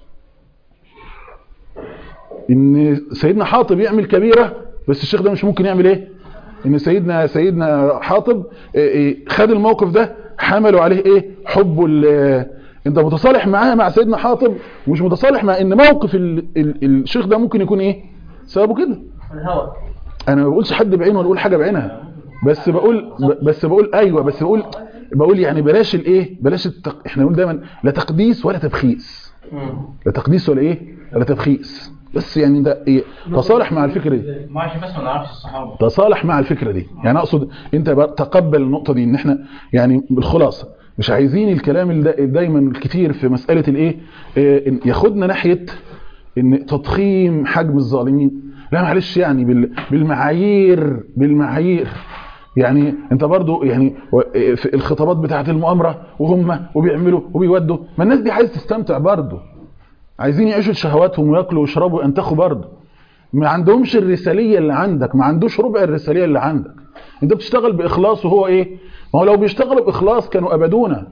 ان سيدنا حاطب يعمل كبيرة بس الشيخ ده مش ممكن يعمل ايه ان سيدنا سيدنا حاطب إيه إيه خد الموقف ده حملوا عليه ايه حبه ال- انت متصالح معاه مع سيدنا حاطب ومش متصالح مع ان موقف ال ال الشيخ ده ممكن يكون ايه سببه كده الهوى انا ما بقولش حد بعينه ولا بقول حاجه بعينها بس بقول ب- بس بقول ايوه بس بقول بقول يعني بلاش الايه بلاش التق... احنا نقول دايما لا تقديس ولا تبخيس لا تقديس ولا ايه ولا تبخيس بس يعني ده إيه تصالح مع الفكره دي ما عشان بس ما نعرفش الصحابه تصالح مع الفكرة دي يعني اقصد انت بقى تقبل النقطة دي ان احنا يعني بالخلاصة مش عايزين الكلام الدا- دايما الكتير في مسألة الايه إيه، إن ياخدنا ناحية ان تضخيم حجم الظالمين لا معلش يعني بال- بالمعايير بالمعايير يعني انت برضو يعني و- في الخطابات بتاعت المؤامره وهم وبيعملوا وبيودوا ما الناس دي عايز تستمتع برضو عايزين يعيشوا شهواتهم وياكلوا ويشربوا وينتخوا برضو ما عندهمش الرساليه اللي عندك ما عندوش ربع الرساليه اللي عندك انت بتشتغل باخلاص وهو ايه ما هو لو بيشتغلوا باخلاص كانوا ابدونا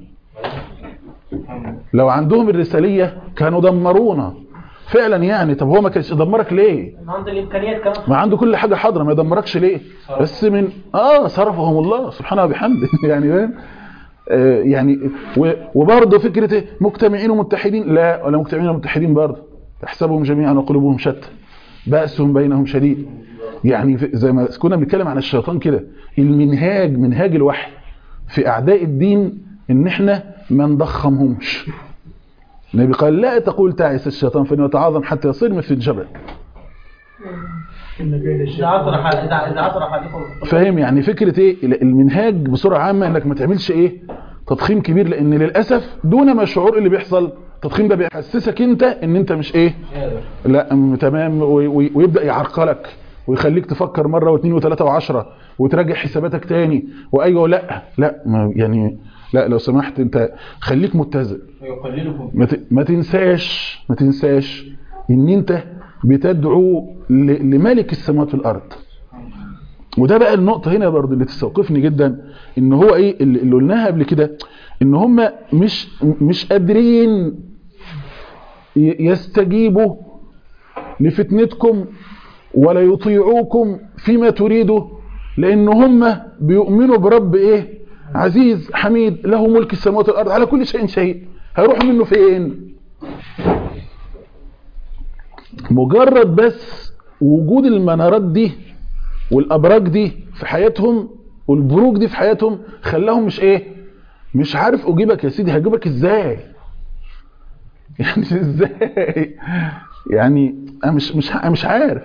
لو عندهم الرساليه كانوا دمرونا فعلا يعني طب هو ما كانش يدمرك ليه من عنده الامكانيات كمان ما عنده كل حاجه حاضره ما يدمركش ليه بس من اه صرفهم الله سبحانه وبحمده يعني فاهم آه يعني و- وبرضه فكره إيه؟ مجتمعين ومتحدين لا ولا مجتمعين ومتحدين برضه تحسبهم جميعا وقلوبهم شتى بأسهم بينهم شديد يعني في- زي ما كنا بنتكلم عن الشيطان كده المنهاج منهاج الوحي في اعداء الدين ان احنا ما نضخمهمش النبي قال لا تقول تعس الشيطان فانه يتعاظم حتى يصير مثل الجبل إن كيد اذا الشيطان عثر ح- اذا اذا عثر احدكم فاهم يعني فكرة ايه المنهاج بصورة عامة انك ما تعملش ايه تضخيم كبير لان للأسف دون ما الشعور اللي بيحصل التضخيم ده بيحسسك انت ان انت مش ايه لا م- تمام وي- وي- ويبدأ يعرقلك ويخليك تفكر مرة واثنين وثلاثة وعشرة وتراجع حساباتك تاني وايوه ولا لا ما يعني لا لو سمحت انت خليك متزن ويقللكم ما ت- ما تنساش ما تنساش ان انت بتدعو ل- لملك السماوات والارض وده بقى النقطة هنا برضو اللي تستوقفني جدا ان هو ايه اللي اللي قلناها قبل كده ان هم مش مش قادرين ي- يستجيبوا لفتنتكم ولا يطيعوكم فيما تريدوا لان هم بيؤمنوا برب ايه عزيز حميد له ملك السماوات والارض على كل شيء شهيد هيروحوا منه فين مجرد بس وجود المنارات دي والابراج دي في حياتهم والبروج دي في حياتهم خلاهم مش ايه مش عارف اجيبك يا سيدي هجيبك ازاي يعني ازاي يعني انا مش مش أنا مش عارف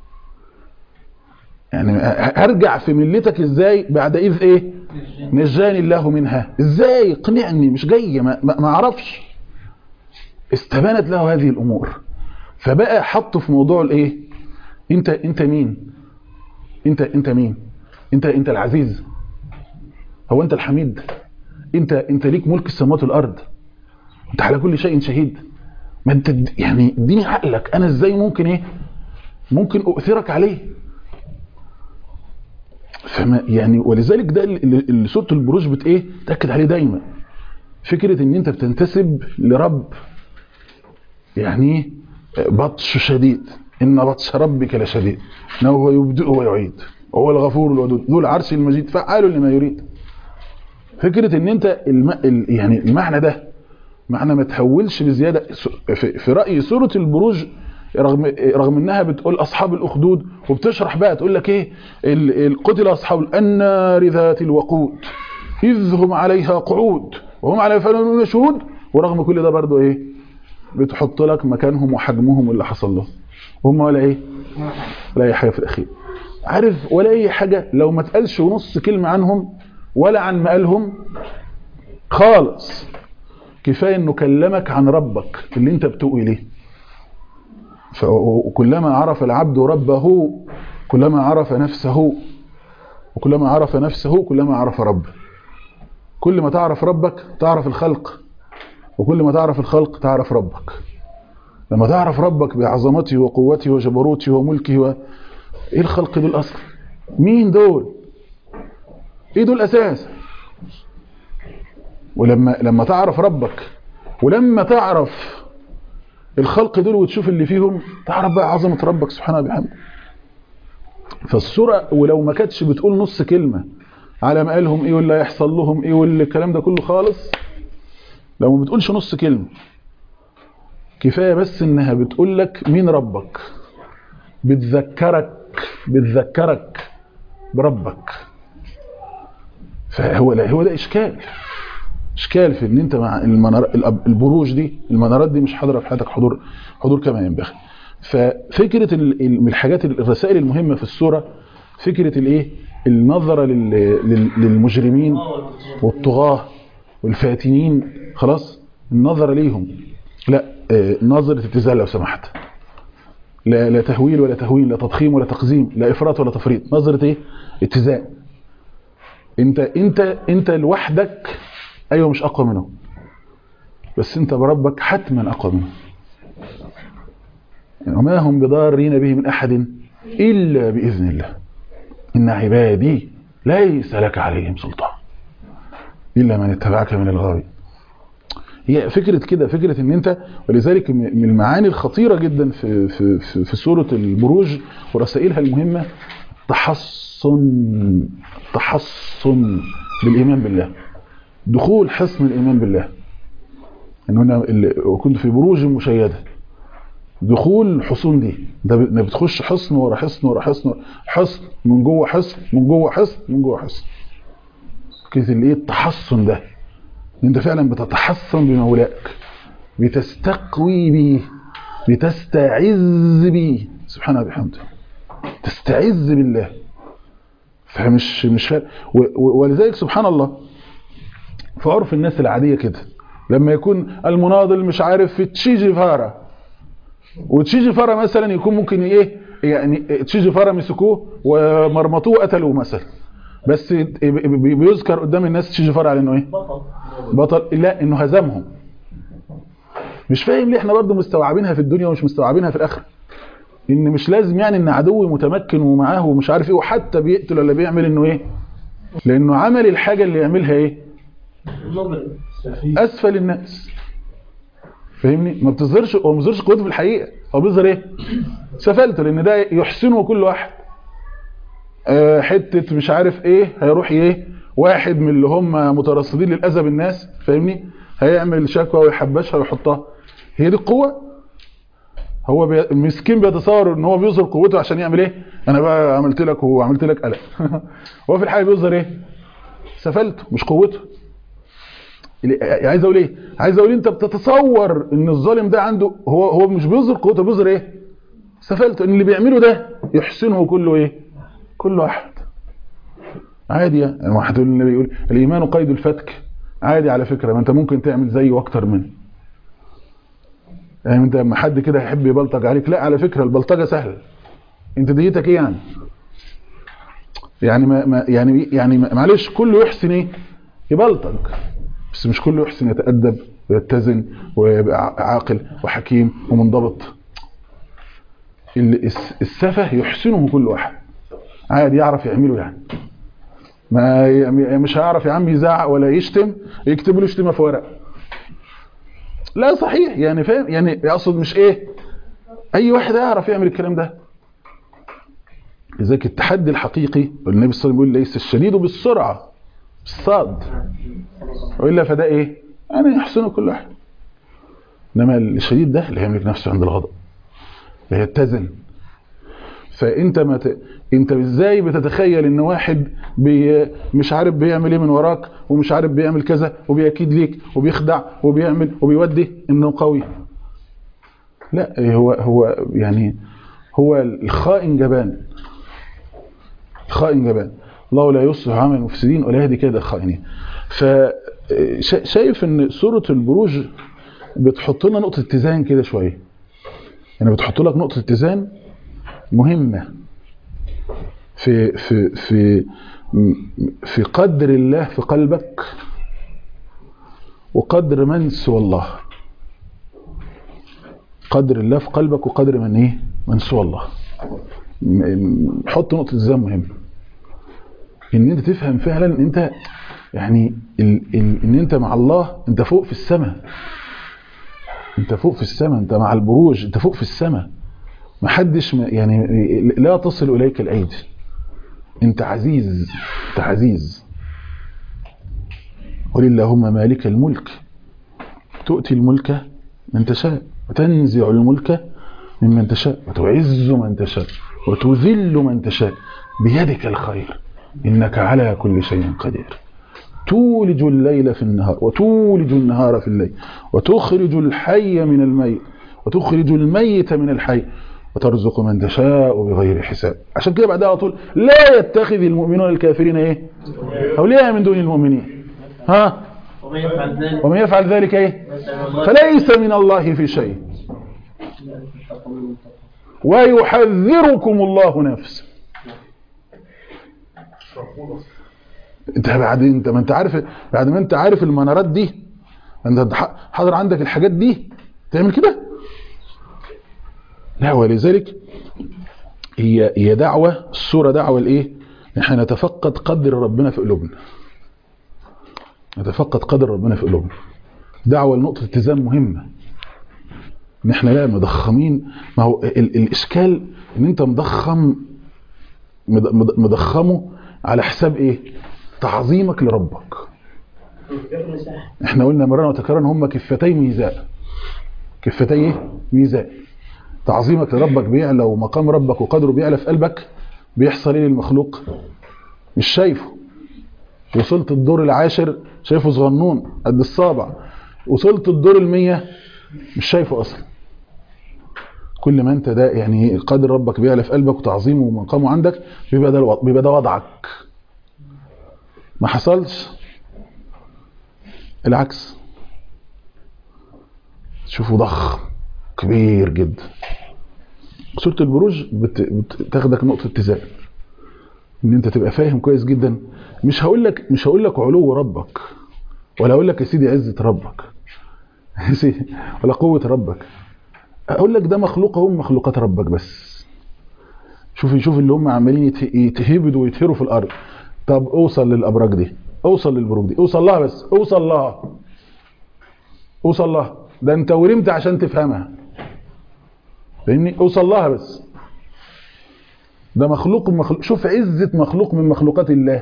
يعني هرجع في ملتك ازاي بعد اذ ايه نجاني الله منها ازاي اقنعني مش جاي ما, ما ما اعرفش استبانت له هذه الامور فبقى حط في موضوع الايه انت انت مين انت انت مين انت انت العزيز هو انت الحميد انت انت ليك ملك السماوات والارض انت على كل شيء شهيد ما انت د- يعني اديني عقلك انا ازاي ممكن ايه ممكن اؤثرك عليه فما يعني ولذلك ده اللي اللي سوره البروج بت ايه تاكد عليه دايما فكره ان انت بتنتسب لرب يعني بطش شديد ان بطش ربك لشديد انه هو يبدئ ويعيد وهو الغفور الودود ذو العرش المجيد فعال لما يريد فكره ان انت الم... ال... يعني المعنى ده معنى ما تهولش بزياده س- في, في رايي سوره البروج رغم رغم انها بتقول اصحاب الاخدود وبتشرح بقى تقول لك ايه ال- ال- قتل اصحاب النار ذات الوقود اذ هم عليها قعود وهم على فعلهم شهود ورغم كل ده برضو ايه بتحط لك مكانهم وحجمهم واللي حصل لهم هم ولا ايه ولا اي حاجه في الاخير عارف ولا اي حاجه لو ما تقالش ونص كلمه عنهم ولا عن مقالهم خالص كفايه انه كلمك عن ربك اللي انت بتؤوي ليه ف- وكلما عرف العبد ربه كلما عرف نفسه وكلما عرف نفسه كلما عرف ربه كل ما تعرف ربك تعرف الخلق وكل ما تعرف الخلق تعرف ربك لما تعرف ربك بعظمته وقوته وجبروته وملكه و... ايه الخلق دول اصلا مين دول ايه دول اساس ولما لما تعرف ربك ولما تعرف الخلق دول وتشوف اللي فيهم تعرف بقى عظمة ربك سبحانه وبحمده فالسورة ولو ما كانتش بتقول نص كلمة على ما قالهم ايه واللي هيحصل لهم ايه والكلام ده كله خالص لو ما بتقولش نص كلمة كفاية بس انها بتقول لك مين ربك بتذكرك بتذكرك بربك فهو لا هو ده اشكال اشكال في ان انت مع المنار الأب- البروج دي المنارات دي مش حاضره في حياتك حضور حضور كما ينبغي ففكره ال- ال- من الحاجات ال- الرسائل المهمه في السوره فكره الايه النظره لل- لل- للمجرمين والطغاه والفاتنين خلاص النظر ليهم لا آه، نظره اتزان لو سمحت لا لا تهويل ولا تهوين لا تضخيم ولا تقزيم لا افراط ولا تفريط نظره ايه اتزان انت انت انت لوحدك ايوه مش اقوى منه بس انت بربك حتما اقوى منه يعني وما هم بضارين به من احد الا باذن الله ان عبادي ليس لك عليهم سلطان الا من اتبعك من الغاوي هي فكره كده فكره ان انت ولذلك من المعاني الخطيره جدا في في في, في سوره البروج ورسائلها المهمه تحصن تحصن بالايمان بالله دخول حصن الايمان بالله ان هنا ال- وكنت في بروج مشيده دخول الحصون دي ده ب- ده بتخش حصن ورا حصن ورا حصن ورا حصن من جوه حصن من جوه حصن من جوه حصن كده الايه التحصن ده ان انت فعلا بتتحصن بمولاك بتستقوي بيه بتستعز بيه سبحانه وبحمده تستعز بالله فمش مش فارق و- و- ولذلك سبحان الله في عرف الناس العاديه كده لما يكون المناضل مش عارف في تشي جيفارا وتشي جيفارا مثلا يكون ممكن ايه يعني تشي جيفارا مسكوه ومرمطوه وقتلوه مثلا بس بي- بيذكر قدام الناس تشي جيفارا على انه ايه بطل بطل لا انه هزمهم مش فاهم ليه احنا برضه مستوعبينها في الدنيا ومش مستوعبينها في الاخره ان مش لازم يعني ان عدوي متمكن ومعاه ومش عارف ايه وحتى بيقتل ولا بيعمل انه ايه لانه عمل الحاجه اللي يعملها ايه نظر اسفل الناس فاهمني ما بتظهرش هو ما بيظهرش قوته في الحقيقه هو بيظهر ايه سفلته لان ده يحسنه كل واحد آه، حته مش عارف ايه هيروح ايه واحد من اللي هم مترصدين للاذى بالناس فاهمني هيعمل شكوى ويحبشها ويحطها هي دي القوه هو بي... المسكين بيتصور ان هو بيظهر قوته عشان يعمل ايه انا بقى عملت لك وعملت لك قلق هو في الحقيقه بيظهر ايه سفلته مش قوته اللي- عايز اقول ايه عايز اقول انت بتتصور ان الظالم ده عنده هو هو مش بيظهر قوته بيظهر ايه سفلته ان اللي بيعمله ده يحسنه كله ايه كل واحد عادي يعني واحد يقول النبي يقول الايمان قيد الفتك عادي على فكره ما انت ممكن تعمل زيه واكتر منه يعني انت لما حد كده يحب يبلطج عليك لا على فكره البلطجه سهله انت ديتك ايه يعني يعني ما ما يعني يعني ما- معلش كله يحسن ايه يبلطج بس مش كله يحسن يتأدب ويتزن ويبقى عاقل وحكيم ومنضبط ال- الس- السفه يحسنه كل واحد عادي يعرف يعمله يعني ما ي- مش هيعرف يا عم يزعق ولا يشتم يكتب له شتيمه في ورق لا صحيح يعني فاهم يعني اقصد مش ايه اي واحد يعرف يعمل الكلام ده لذلك التحدي الحقيقي والنبي صلى الله عليه وسلم بيقول ليس الشديد بالسرعه بالصاد والا فده ايه يعني يحسنه كل واحد انما الشديد ده اللي يملك نفسه عند الغضب اللي يتزن فانت ما ت... انت ازاي بتتخيل ان واحد بي... مش عارف بيعمل ايه من وراك ومش عارف بيعمل كذا وبيأكيد ليك وبيخدع وبيعمل وبيودي انه قوي لا هو هو يعني هو الخائن جبان الخائن جبان الله لا يصلح عمل المفسدين ولا يهدي كيد الخائنين فشايف ان سوره البروج بتحط لنا نقطه اتزان كده شويه يعني بتحط لك نقطه اتزان مهمه في في في في قدر الله في قلبك وقدر من سوى الله قدر الله في قلبك وقدر من ايه من سوى الله م- حط نقطه اتزان مهمه ان انت تفهم فعلا ان انت يعني ال ال ان انت مع الله انت فوق في السماء انت فوق في السماء انت مع البروج انت فوق في السماء ما حدش ما يعني لا تصل اليك الايدي انت عزيز انت عزيز قل اللهم مالك الملك تؤتي الملك من تشاء وتنزع الملك ممن تشاء وتعز من تشاء وتذل من تشاء بيدك الخير إنك على كل شيء قدير تولج الليل في النهار وتولج النهار في الليل وتخرج الحي من الميت وتخرج الميت من الحي وترزق من تشاء بغير حساب عشان كده بعدها على طول لا يتخذ المؤمنون الكافرين ايه اولياء من دون المؤمنين ها ومن يفعل ذلك ومن يفعل ذلك ايه فليس من الله فليس من الله في شيء ويحذركم الله نفسه انت بعد انت ما انت عارف بعد ما انت عارف المنارات دي انت ح- حاضر عندك الحاجات دي تعمل كده لا ولذلك هي هي دعوة الصورة دعوة لإيه؟ احنا نتفقد قدر ربنا في قلوبنا نتفقد قدر ربنا في قلوبنا دعوة لنقطة اتزان مهمة ان احنا لا مضخمين ما هو ال الاشكال ان انت مضخم مض- مض- مضخمه على حساب ايه تعظيمك لربك احنا قلنا مرة وتكررا هم كفتي ميزان كفتي ايه ميزان تعظيمك لربك بيعلى ومقام ربك وقدره بيعلى في قلبك بيحصل ايه للمخلوق مش شايفه وصلت الدور العاشر شايفه صغنون قد الصابع وصلت الدور المية مش شايفه اصلا كل ما انت ده يعني قدر ربك بيعلى في قلبك وتعظيمه ومقامه عندك بيبقى ده الوضع- بيبقى ده وضعك ما حصلش العكس تشوفه ضخم كبير جدا سورة البروج بت- بتاخدك نقطة اتزان ان انت تبقى فاهم كويس جدا مش هقول لك مش هقول لك علو ربك ولا اقول لك يا سيدي عزة ربك يا سيدي، ولا قوة ربك اقول لك ده مخلوق هم مخلوقات ربك بس شوف شوف اللي هم عمالين يته- يتهبدوا ويتهروا في الارض طب اوصل للابراج دي اوصل للبروج دي اوصل لها بس اوصل لها اوصل لها ده انت ورمت عشان تفهمها فاهمني اوصل لها بس ده مخلوق مخلوق شوف عزة مخلوق من مخلوقات الله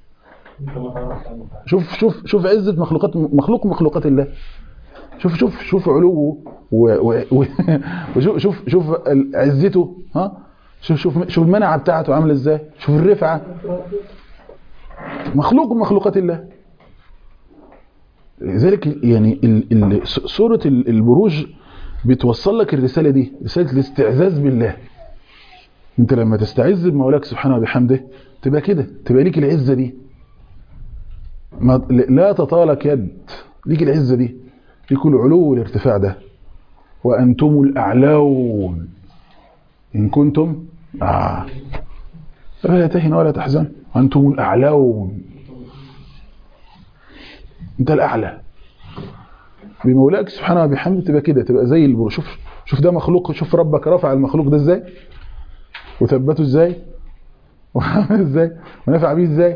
شوف شوف شوف عزة مخلوقات مخلوق من مخلوقات الله شوف شوف شوف علوه و- و- و- وشوف شوف شوف ال- عزته ها شوف شوف شوف المنعه بتاعته عامله ازاي شوف الرفعه مخلوق من مخلوقات الله لذلك يعني ال- ال- س- سوره ال- البروج بتوصل لك الرساله دي رساله الاستعزاز بالله انت لما تستعز بمولاك سبحانه وبحمده تبقى كده تبقى ليك العزه دي ما لا تطالك يد ليك العزه دي ليك العلو والارتفاع ده وانتم الاعلون ان كنتم آه. فلا تهنوا ولا تحزن وانتم الاعلون انت الاعلى بمولاك سبحانه وبحمده تبقى كده تبقى زي البرو شوف شوف ده مخلوق شوف ربك رفع المخلوق ده ازاي وثبته ازاي وعمل ازاي ونفع بيه ازاي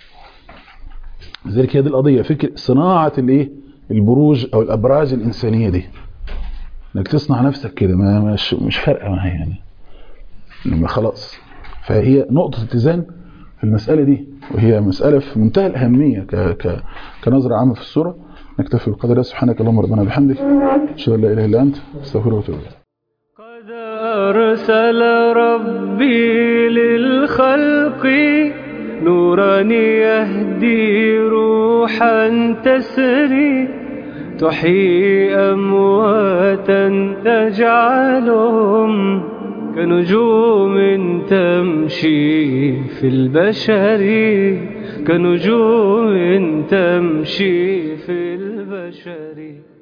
لذلك هي دي القضيه فكر صناعه الايه البروج او الابراج الانسانيه دي انك تصنع نفسك كده ما مش مش فارقه معايا يعني لما خلاص فهي نقطه اتزان في المساله دي وهي مساله في منتهى الاهميه ك ك كنظره عامه في الصوره نكتفي بقدر الله سبحانك اللهم ربنا بحمدك اشهد ان لا اله الا انت استغفرك واتوب اليك قد أرسل ربي للخلق نورا يهدي روحا تسري تحيي أمواتا تجعلهم كنجوم تمشي في البشر كنجوم تمشي في البشر